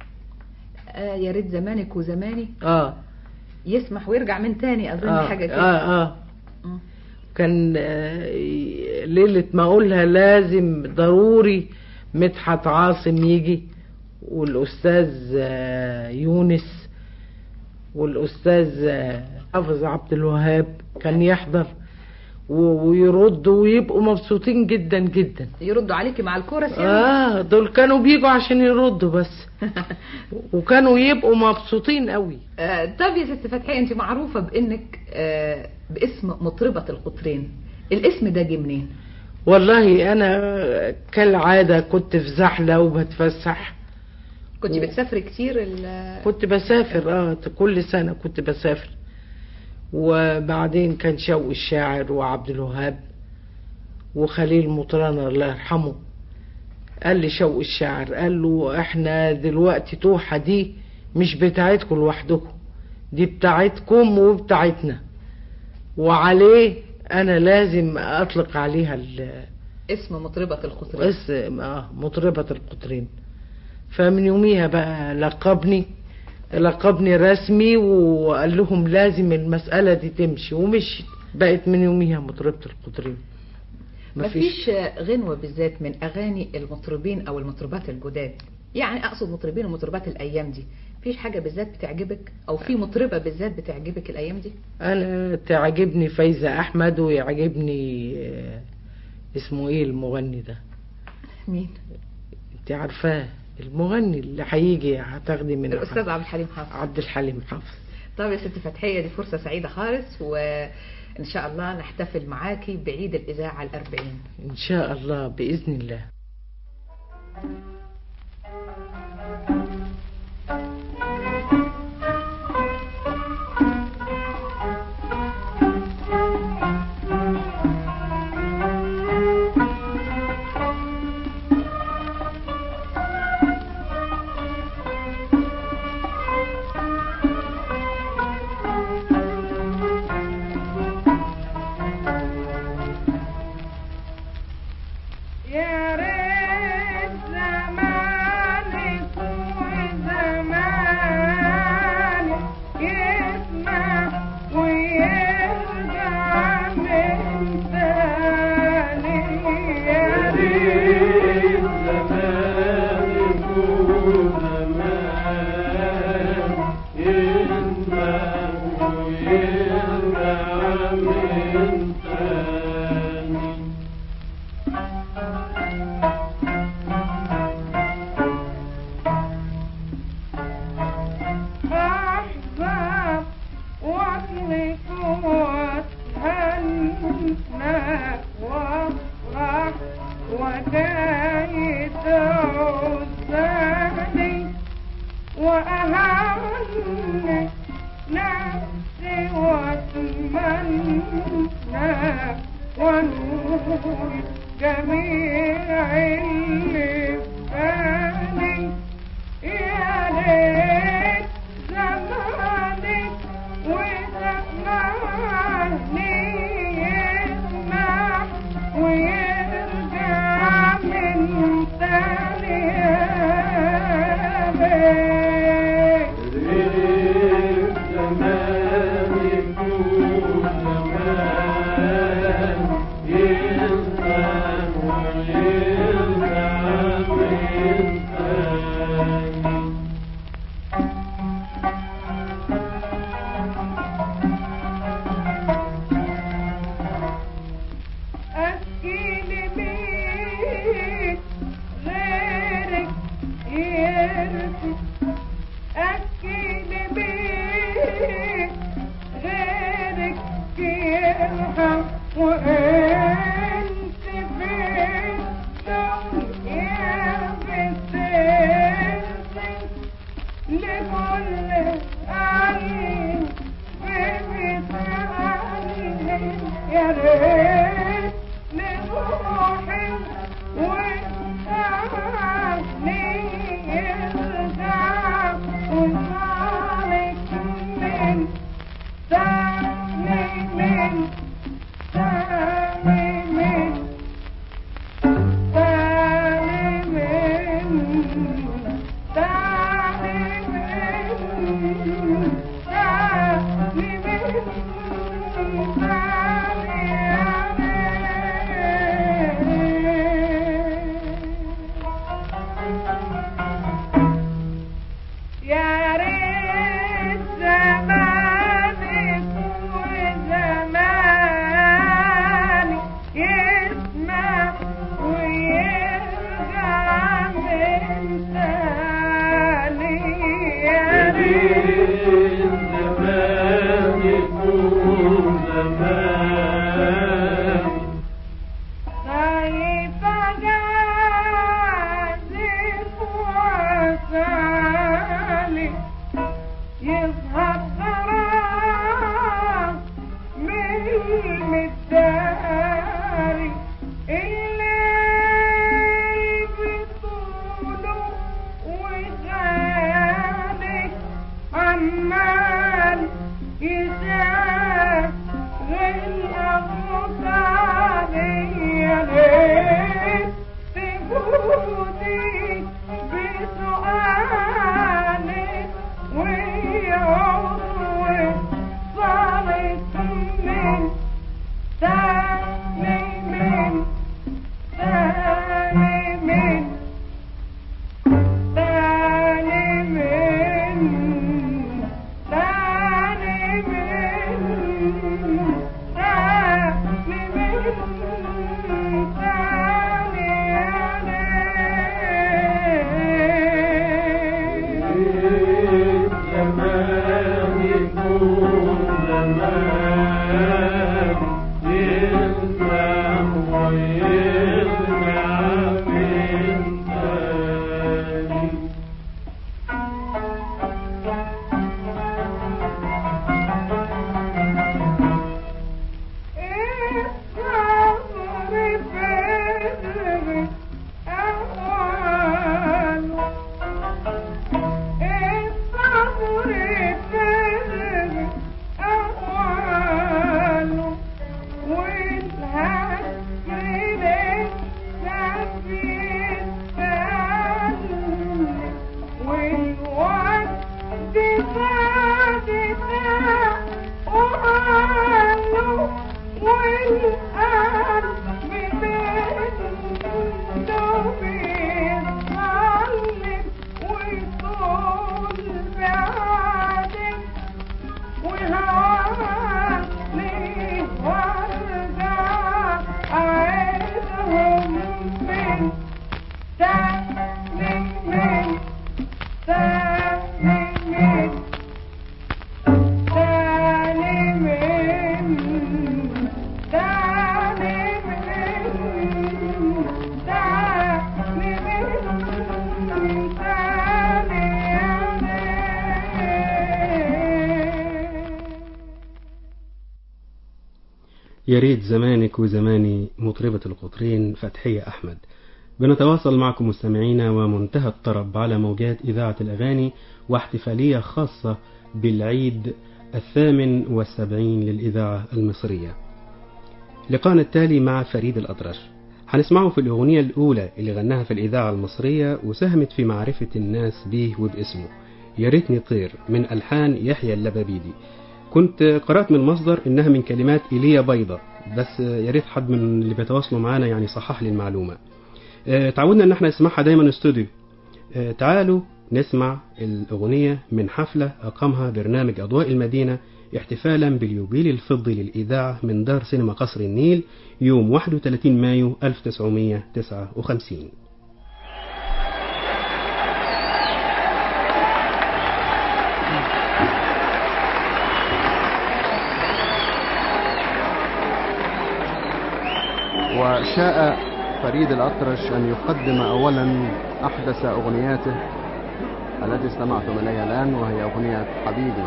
[SPEAKER 3] آه يا ريت زمانك وزماني
[SPEAKER 8] اه
[SPEAKER 3] يسمح ويرجع من تاني اظن
[SPEAKER 8] اه
[SPEAKER 3] حاجة كده
[SPEAKER 8] اه, آه.
[SPEAKER 3] مم.
[SPEAKER 8] كان آه، ليلة ما اقولها لازم ضروري مدحت عاصم يجي والاستاذ آه، يونس والاستاذ آه، حافظ عبد الوهاب كان يحضر و- ويردوا ويبقوا مبسوطين جدا جدا
[SPEAKER 3] يردوا عليكي مع الكورس يعني
[SPEAKER 8] اه دول كانوا بيجوا عشان يردوا بس وكانوا يبقوا مبسوطين قوي
[SPEAKER 3] آه، طب يا ست فتحية انت معروفة بانك آه، باسم مطربة القطرين الاسم ده جه منين
[SPEAKER 8] والله انا كالعادة كنت في زحلة وبتفسح
[SPEAKER 3] كنت
[SPEAKER 8] و-
[SPEAKER 3] بتسافري كتير ال-
[SPEAKER 8] كنت بسافر اه كل سنة كنت بسافر وبعدين كان شوقي الشاعر وعبد الوهاب وخليل مطران الله يرحمه قال لي شوقي الشاعر قال له احنا دلوقتي توحة دي مش بتاعتكم لوحدكم دي بتاعتكم وبتاعتنا وعليه انا لازم اطلق عليها ال-
[SPEAKER 3] اسم مطربة القطرين
[SPEAKER 8] اسم اه مطربة القطرين فمن يوميها بقى لقبني لقبني رسمي وقال لهم لازم المسألة دي تمشي ومشيت بقت من يوميها مطربة القطرين
[SPEAKER 3] مفيش غنوة بالذات من أغاني المطربين أو المطربات الجداد يعني أقصد مطربين ومطربات الأيام دي مفيش حاجة بالذات بتعجبك أو في مطربة بالذات بتعجبك الأيام دي
[SPEAKER 8] انا تعجبني فايزة احمد ويعجبني آه، اسمه ايه المغني ده
[SPEAKER 3] مين؟
[SPEAKER 8] انت عارفاه المغني اللي هيجي هتاخدي من
[SPEAKER 3] الأستاذ عبد الحليم حافظ
[SPEAKER 8] عبد الحليم حافظ
[SPEAKER 3] طب يا ست فتحية دي فرصة سعيدة خالص وإن شاء الله نحتفل معاكي بعيد الإذاعة الأربعين
[SPEAKER 8] ان شاء الله باذن الله
[SPEAKER 6] يا ريت زمانك وزمانك يسمع ويرجع من تاني يا ريت زمانك وزمانك يسمع ويرجع من تاني أحباب وأطلق وأتهنى وأفرح وكايد عزاني وأهني نفسي وأتمنى ونور جميع اللي بالي يا ريت زمانك وزماني يسمع ويرجع من تاني يا ريت زمانك وزمان يسمع أكيد بيه غيرك يرحم وانت في الدنيا بترضي لكل عين بمثالي يا ريت لروحي وتعالي يرجع ومالك من تاني من تاني من تاني من تاني من تاني من يا ريت زمانك وزماني يسمع ويرجع من تاني يا ريت خايفة جازف وسالي يظهر غرام من المداري الليل بطوله وخيالك عمال يشغل أبطالي يا ليل تفوتي بسؤالك ويعود صالك من تاني من تاني من تاني من تاني من تاني من تاني الصبر بدر أوان الصبر بدر أوان والهجر لسه في الثاني والوقت فاتنا وقالوا والقلب منه بيتعلم ويطول بعدك وهواني وارجع أعيدهم من تاني من تاني من تاني من تاني من تاني من تاني
[SPEAKER 1] يا ريت زمانك وزماني مطربة القطرين فتحية أحمد بنتواصل معكم مستمعينا ومنتهى الطرب على موجات إذاعة الأغاني واحتفالية خاصة بالعيد الثامن والسبعين للإذاعة المصرية لقاءنا التالي مع فريد الأطرش هنسمعه في الأغنية الأولى اللي غناها في الإذاعة المصرية وساهمت في معرفة الناس بيه وباسمه يا ريتني طير من ألحان يحيى اللبابيدي كنت قرأت من مصدر إنها من كلمات إيليا بيضة بس يا ريت حد من اللي بيتواصلوا معانا يعني صحح لي المعلومة آه، تعودنا إن احنا نسمعها دايما استوديو آه، تعالوا نسمع الأغنية من حفلة أقامها برنامج أضواء المدينة احتفالا باليوبيل الفضي للإذاعة من دار سينما قصر النيل يوم 31 مايو 1959
[SPEAKER 9] وشاء فريد الأطرش أن يقدم أولا أحدث أغنياته التي استمعتم إليها الآن وهي أغنية حبيبي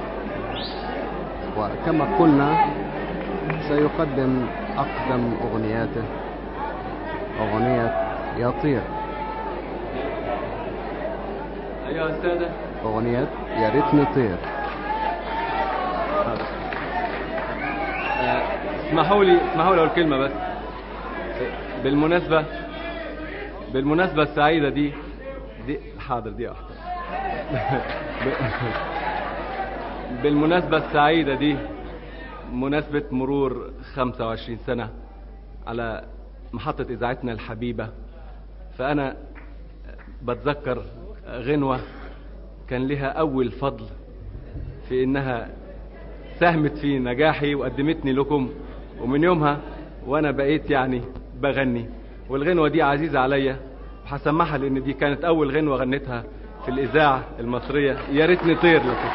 [SPEAKER 9] وكما قلنا سيقدم أقدم أغنياته أغنية يطير
[SPEAKER 10] أيها السادة
[SPEAKER 9] أغنية يا ريتني طير
[SPEAKER 10] آه، اسمحوا لي اسمحوا لي أقول كلمة بس بالمناسبة بالمناسبة السعيدة دي دي حاضر دي واحدة بالمناسبة السعيدة دي مناسبة مرور 25 سنة على محطة إذاعتنا الحبيبة فأنا بتذكر غنوة كان لها أول فضل في إنها ساهمت في نجاحي وقدمتني لكم ومن يومها وأنا بقيت يعني بغني والغنوة دي عزيزة عليا وهسمعها لأن دي كانت أول غنوة غنيتها في الإذاعة المصرية يا ريتني طير لكم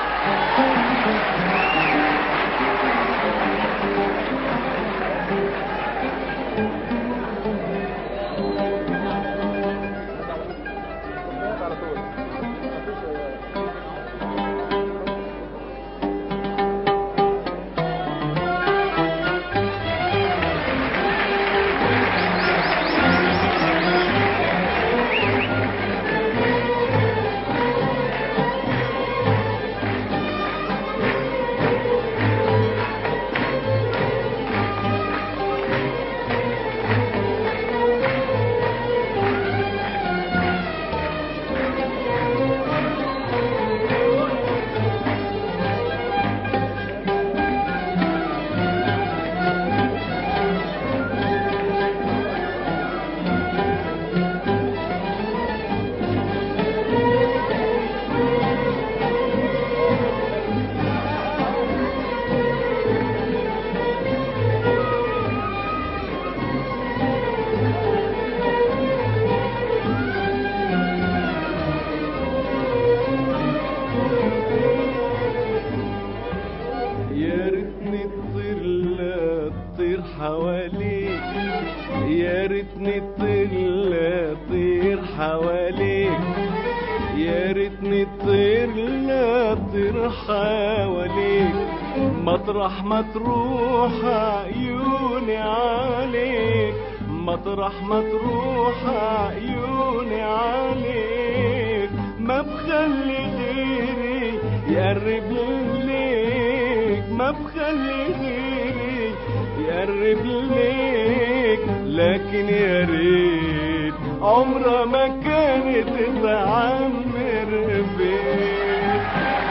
[SPEAKER 2] يا ريتني تطير لا تطير حواليك يا ريتني تطير لا تطير حواليك يا ريتني تطير لا تطير حواليك مطرح ما تروح عيوني عليك مطرح ما تروح عيوني عليك ما بخلي غيري يقرب ليك ما بخلي غيري يقرب ليك لكن يا ريت عمرها ما كانت تعمر بيك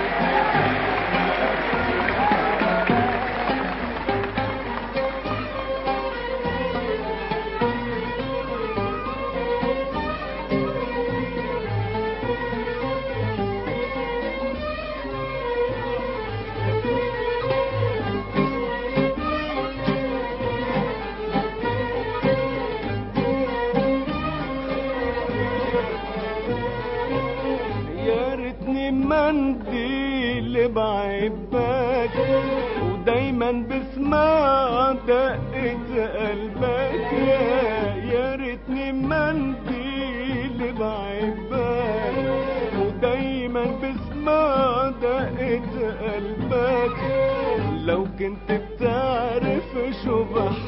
[SPEAKER 2] يا ريتني منديل بعبك ودايما بسمع دقة قلبك يا يا ريتني منديل بعبك ودايما بسمع دقة قلبك لو كنت بتعرف شو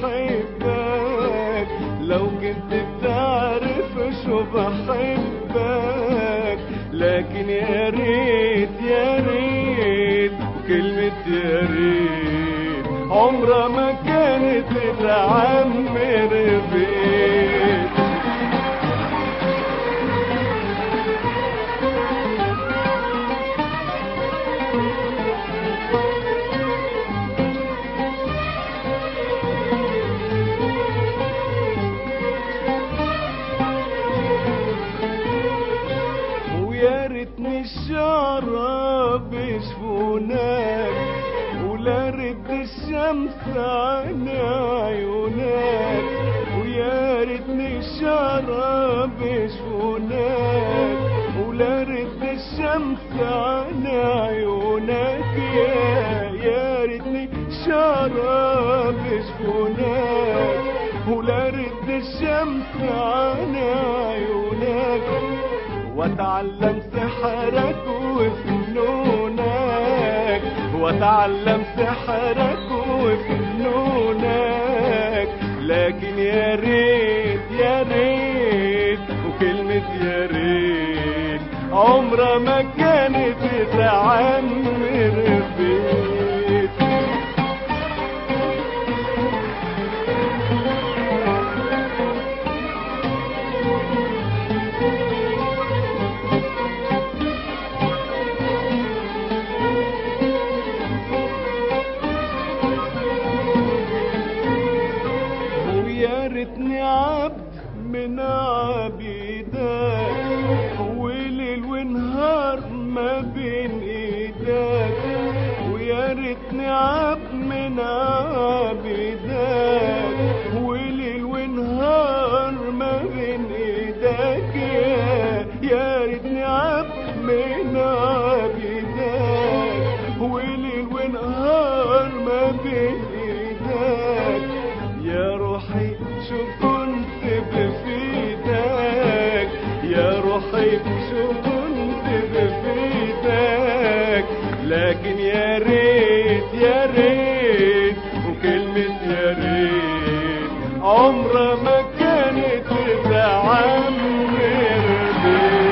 [SPEAKER 2] بحبك لو كنت بتعرف شو بحبك لكن يا ريت يا ريت وكلمة يا ريت عمرها ما كانت تعمر بيت ويا ريتني الشراب يشفونك ولا رد الشمس عن عيونك ويا ريتني الشراب يشفونك ولا رد الشمس عن عيونك يا يا ريتني شراب يشفونك ولا عن عيونك واتعلم سحرك وفنونك واتعلم سحرك وفنونك لكن يا ريت يا ريت وكلمة يا ريت عمرها ما كانت تعمر بيت ويا ريتني عبد من عبيدك وليل ونهار ما بين ايدك ويا ريتني عبد من عبيدك وليل ونهار ما بين ايدك يا يا ريتني عبد من عبيدك وليل ونهار ما بين ايدك يا روحي شو كنت بفيدك يا روحي شو كنت بفيدك لكن يا ريت يا ريت وكلمة يا ريت عمرها ما كانت تعمر بيت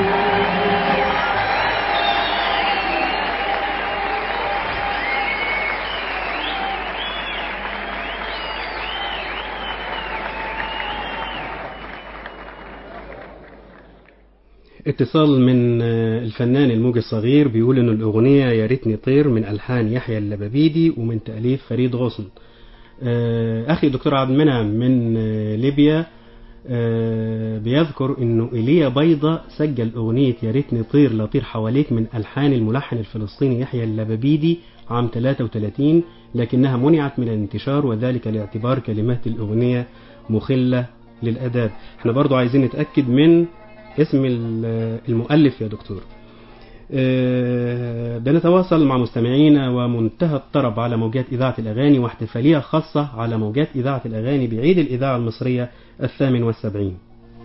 [SPEAKER 1] اتصال من آه، الفنان الموجي الصغير بيقول ان الاغنيه يا ريتني طير من الحان يحيى اللبابيدي ومن تاليف فريد غصن آه، اخي دكتور عبد المنعم من آه، ليبيا آه، بيذكر انه ايليا بيضة سجل اغنيه يا ريتني طير لطير حواليك من الحان الملحن الفلسطيني يحيى اللبابيدي عام 33 لكنها منعت من الانتشار وذلك لاعتبار كلمات الاغنيه مخله للاداب احنا برضو عايزين نتاكد من اسم ال- المؤلف يا دكتور آه، بنتواصل مع مستمعينا ومنتهى الطرب على موجات إذاعة الأغاني واحتفالية خاصة على موجات إذاعة الأغاني بعيد الإذاعة المصرية الثامن والسبعين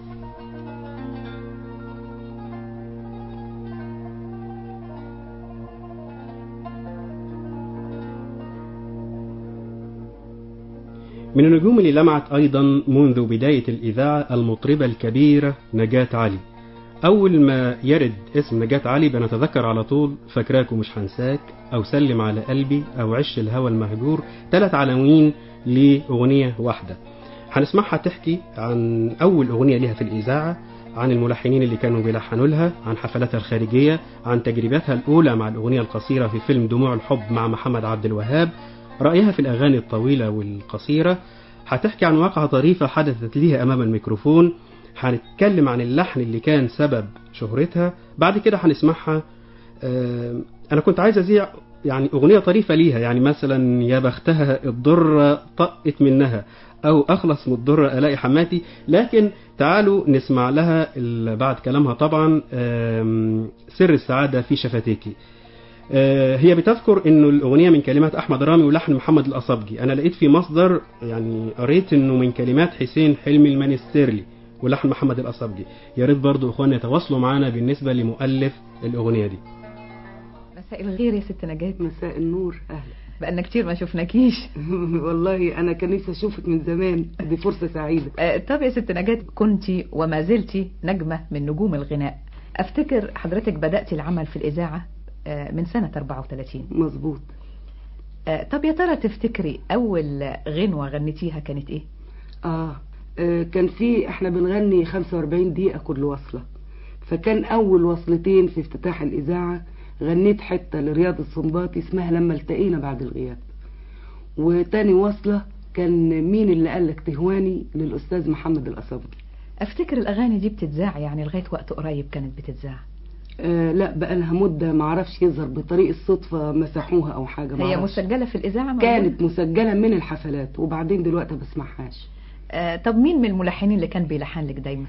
[SPEAKER 1] من النجوم اللي لمعت أيضا منذ بداية الإذاعة المطربة الكبيرة نجاة علي أول ما يرد اسم نجاة علي بنتذكر على طول فاكراك ومش هنساك أو سلم على قلبي أو عش الهوى المهجور ثلاث عناوين لأغنية واحدة هنسمعها تحكي عن أول أغنية لها في الإذاعة عن الملحنين اللي كانوا بيلحنوا لها عن حفلاتها الخارجية عن تجربتها الأولى مع الأغنية القصيرة في فيلم دموع الحب مع محمد عبد الوهاب رأيها في الأغاني الطويلة والقصيرة هتحكي عن واقعة طريفة حدثت ليها أمام الميكروفون هنتكلم عن اللحن اللي كان سبب شهرتها بعد كده هنسمعها آه، أنا كنت عايز أذيع يعني أغنية طريفة ليها يعني مثلا يا بختها الضرة طقت منها أو أخلص من الضرة ألاقي حماتي لكن تعالوا نسمع لها ال- بعد كلامها طبعا آم، سر السعادة في شفتيكي آه، هي بتذكر انه الاغنيه من كلمات احمد رامي ولحن محمد الاصبجي انا لقيت في مصدر يعني قريت انه من كلمات حسين حلمي المنسترلي ولحن محمد الاصبجي يا ريت برضو اخواننا يتواصلوا معنا بالنسبه لمؤلف الاغنيه دي
[SPEAKER 3] مساء الخير يا ست نجاة
[SPEAKER 11] مساء النور اهلا
[SPEAKER 3] بقالنا كتير ما شفناكيش
[SPEAKER 11] والله انا كان نفسي اشوفك من زمان دي فرصه سعيده
[SPEAKER 3] آه، طب يا ست نجاة كنت وما زلت نجمة من نجوم الغناء افتكر حضرتك بدأت العمل في الإذاعة آه، من سنة 34
[SPEAKER 11] مظبوط
[SPEAKER 3] آه، طب يا ترى تفتكري أول غنوة غنيتيها كانت إيه؟
[SPEAKER 11] آه. اه كان في احنا بنغني 45 دقيقه كل وصله فكان اول وصلتين في افتتاح الاذاعه غنيت حته لرياض السنباطي اسمها لما التقينا بعد الغياب وتاني وصله كان مين اللي قالك تهواني للاستاذ محمد القصبي
[SPEAKER 3] أفتكر الأغاني دي بتتذاع يعني لغاية وقت قريب كانت بتتذاع
[SPEAKER 11] آه لا بقى لها مده معرفش يظهر بطريق الصدفه مسحوها او حاجه
[SPEAKER 3] هي
[SPEAKER 11] معرفش.
[SPEAKER 3] مسجلة في الإذاعة موجودة؟
[SPEAKER 11] كانت مسجله من الحفلات وبعدين دلوقتي ما بسمعهاش
[SPEAKER 3] آه، طب مين من الملحنين اللي كان بيلحن لك دايما؟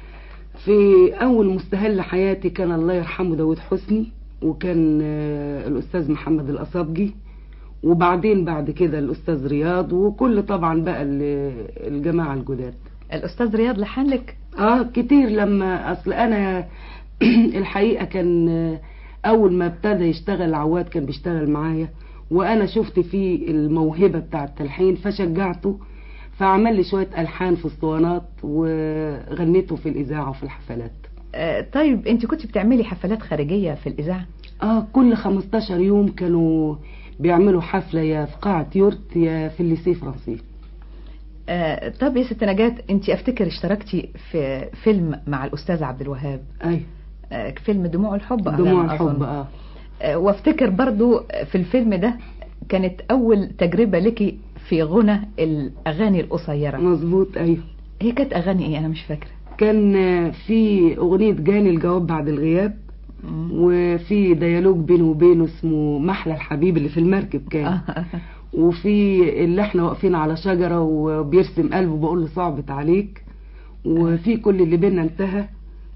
[SPEAKER 11] في اول مستهل حياتي كان الله يرحمه داود حسني وكان آه، الاستاذ محمد القصبجي وبعدين بعد كده الاستاذ رياض وكل طبعا بقى ال- الجماعه الجداد
[SPEAKER 3] الاستاذ رياض لحن لك
[SPEAKER 11] اه كتير لما اصل انا الحقيقه كان اول ما ابتدى يشتغل عواد كان بيشتغل معايا وانا شفت فيه الموهبه بتاع التلحين فشجعته فعمل لي شويه الحان في اسطوانات وغنيته في الاذاعه وفي الحفلات
[SPEAKER 3] آه، طيب انت كنت بتعملي حفلات خارجيه في الاذاعه
[SPEAKER 11] اه كل 15 يوم كانوا بيعملوا حفله يا في قاعه يورت يا في الليسيه فرنسي
[SPEAKER 3] آه، طب يا ست نجاة انت افتكر اشتركتي في فيلم مع الاستاذ عبد الوهاب
[SPEAKER 11] اي
[SPEAKER 3] آه، فيلم دموع الحب على
[SPEAKER 11] دموع
[SPEAKER 3] ما
[SPEAKER 11] الحب
[SPEAKER 3] أظن.
[SPEAKER 11] اه
[SPEAKER 3] آه، وافتكر برضو في الفيلم ده كانت اول تجربة لك في غنى الاغاني القصيرة
[SPEAKER 11] مظبوط ايوه
[SPEAKER 3] هي كانت اغاني ايه انا مش فاكرة
[SPEAKER 11] كان في اغنيه جاني الجواب بعد الغياب وفي ديالوج بينه وبينه اسمه محلى الحبيب اللي في المركب كان وفي اللي احنا واقفين على شجرة وبيرسم قلبه بقول له صعبت عليك وفي كل اللي بينا انتهى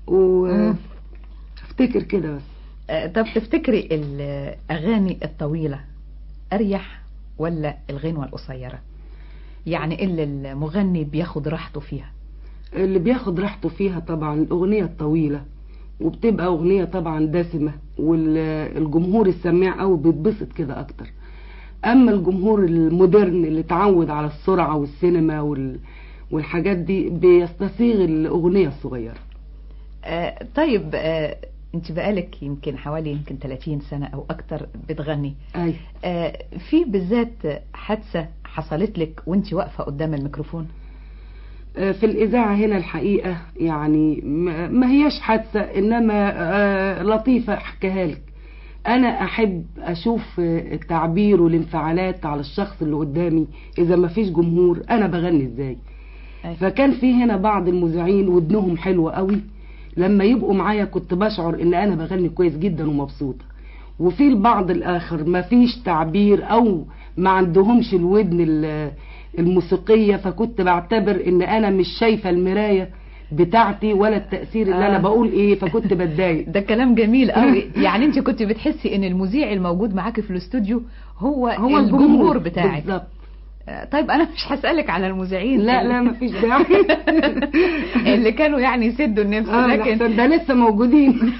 [SPEAKER 11] وافتكر كده بس
[SPEAKER 3] آه، طب تفتكري الاغاني الطويلة اريح ولا الغنوة القصيرة يعني اللي المغني بياخد راحته فيها
[SPEAKER 11] اللي بياخد راحته فيها طبعا الأغنية الطويلة وبتبقى أغنية طبعا دسمة والجمهور السميع قوي بيتبسط كده أكتر أما الجمهور المودرن اللي اتعود على السرعة والسينما وال... والحاجات دي بيستسيغ الأغنية الصغيرة
[SPEAKER 3] آه، طيب آه، انت بقالك يمكن حوالي يمكن 30 سنة او اكتر بتغني
[SPEAKER 11] أي.
[SPEAKER 3] آه، في بالذات حادثة حصلت لك وانت واقفة قدام الميكروفون
[SPEAKER 11] في الإذاعة هنا الحقيقة يعني ما ما هياش حادثة إنما آه، لطيفة أحكيها لك أنا أحب أشوف آه، التعبير والانفعالات على الشخص اللي قدامي إذا ما فيش جمهور أنا بغني إزاي
[SPEAKER 3] أي.
[SPEAKER 11] فكان في هنا بعض المذيعين ودنهم حلوة قوي لما يبقوا معايا كنت بشعر إن أنا بغني كويس جدا ومبسوطة وفي البعض الآخر ما فيش تعبير أو ما عندهمش الودن ال- الموسيقية فكنت بعتبر ان انا مش شايفة المراية بتاعتي ولا التأثير اللي
[SPEAKER 3] آه.
[SPEAKER 11] انا بقول ايه فكنت بتضايق
[SPEAKER 3] ده كلام جميل قوي يعني انت كنت بتحسي ان المذيع الموجود معاكي في الاستوديو هو,
[SPEAKER 11] هو
[SPEAKER 3] الجمهور
[SPEAKER 11] الجمهور
[SPEAKER 3] بتاعك
[SPEAKER 11] بالظبط.
[SPEAKER 3] آه، طيب انا مش هسألك على المذيعين
[SPEAKER 11] لا
[SPEAKER 3] اللي-
[SPEAKER 11] لا مفيش داعي
[SPEAKER 3] اللي كانوا يعني يسدوا النفس
[SPEAKER 11] اه
[SPEAKER 3] لكن
[SPEAKER 11] لكن ده لسه موجودين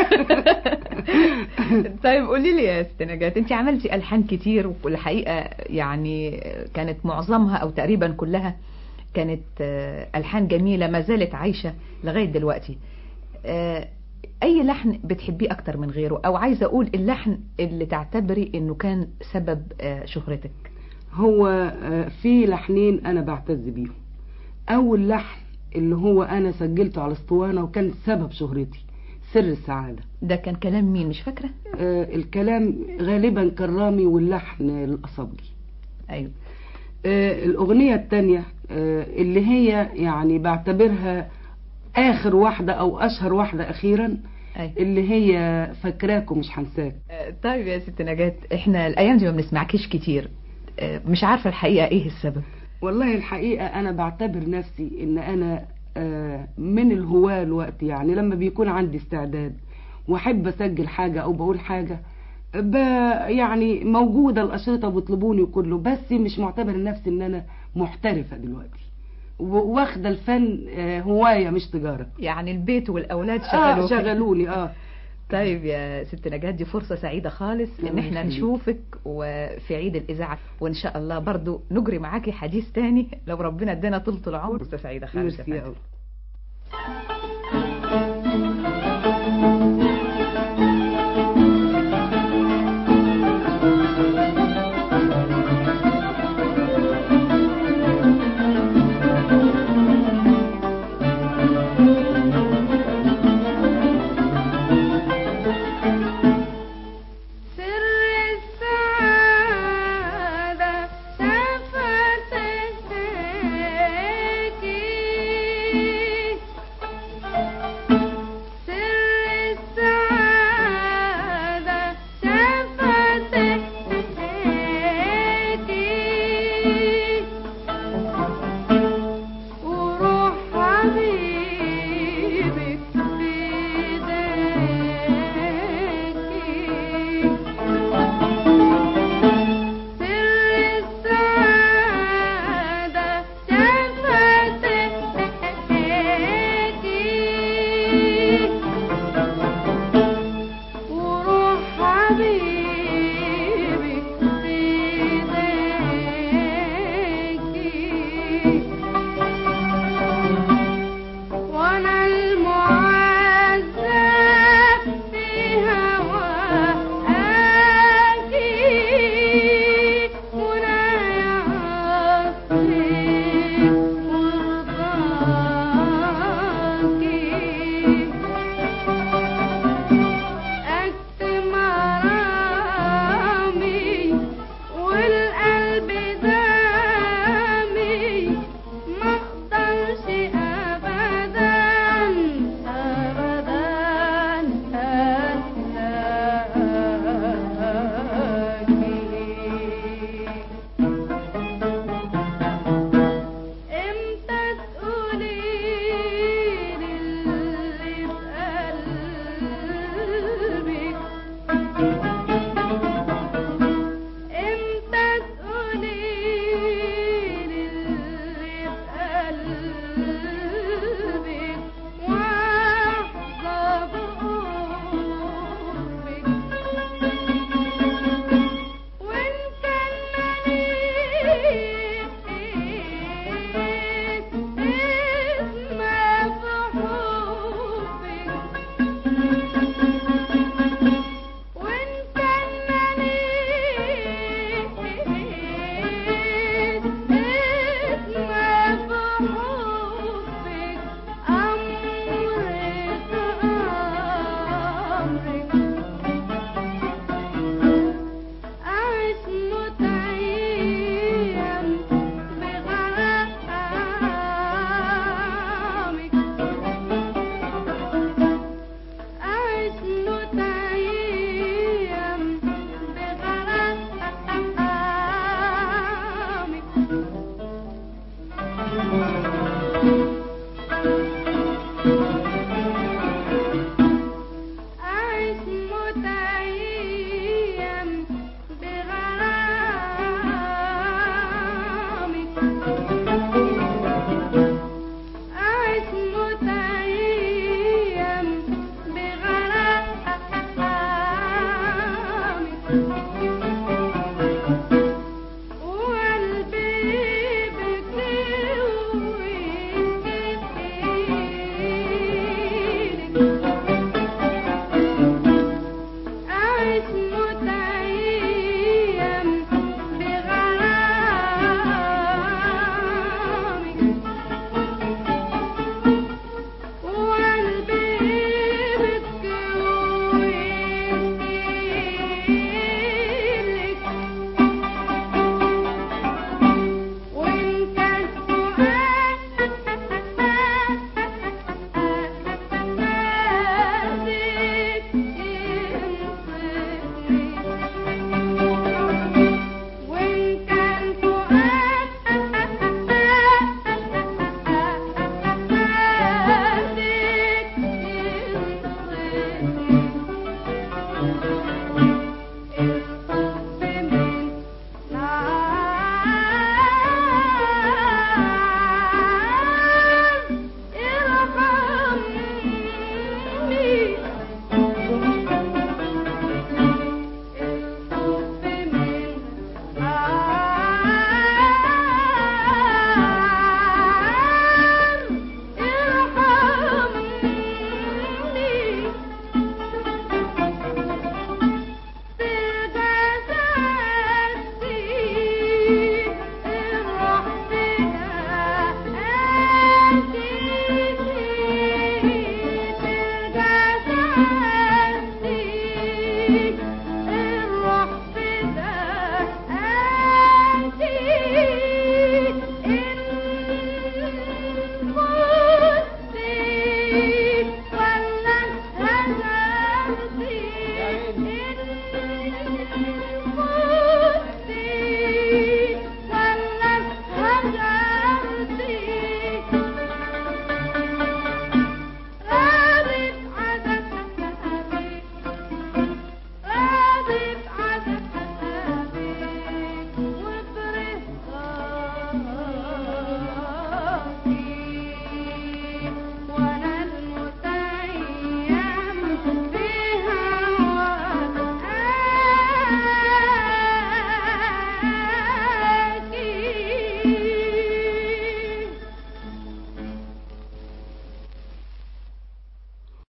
[SPEAKER 3] طيب قولي لي يا ست نجاة انت عملتي الحان كتير والحقيقه يعني كانت معظمها او تقريبا كلها كانت آه، الحان جميله ما زالت عايشه لغايه دلوقتي آه، اي لحن بتحبيه اكتر من غيره او عايزه اقول اللحن اللي تعتبري انه كان سبب آه، شهرتك
[SPEAKER 11] هو آه، في لحنين انا بعتز بيهم اول لحن اللي هو انا سجلته على اسطوانة وكان سبب شهرتي سر السعادة
[SPEAKER 3] ده كان كلام مين مش فاكره
[SPEAKER 11] آه، الكلام غالبا كرامي واللحن الأصبجي
[SPEAKER 3] ايوه
[SPEAKER 11] آه، الأغنية التانية آه، اللي هي يعني بعتبرها آخر واحدة أو أشهر واحدة أخيرا
[SPEAKER 3] أي.
[SPEAKER 11] اللي هي فاكراك ومش هنساك
[SPEAKER 3] آه، طيب يا ست نجاة احنا الايام دي ما بنسمعكيش كتير آه، مش عارفه الحقيقه ايه السبب
[SPEAKER 11] والله الحقيقة أنا بعتبر نفسي إن أنا آه، من الهواة الوقت يعني لما بيكون عندي استعداد وأحب أسجل حاجة أو بقول حاجة ب يعني موجودة الأشرطة بيطلبوني وكله بس مش معتبر نفسي إن أنا محترفة دلوقتي و- واخدة الفن آه، هواية مش تجارة
[SPEAKER 3] يعني البيت والاولاد
[SPEAKER 11] آه
[SPEAKER 3] شغلوك
[SPEAKER 11] شغلوني اه
[SPEAKER 3] طيب يا ست نجاة دي فرصة سعيدة خالص ان
[SPEAKER 11] الله
[SPEAKER 3] احنا
[SPEAKER 11] يخليك.
[SPEAKER 3] نشوفك وفي عيد الإذاعة وان شاء الله برضو نجري معاكي حديث تاني لو ربنا ادانا طولة العمر فرصة سعيدة خالص يا
[SPEAKER 11] ميرسي
[SPEAKER 3] فندم.
[SPEAKER 11] أوي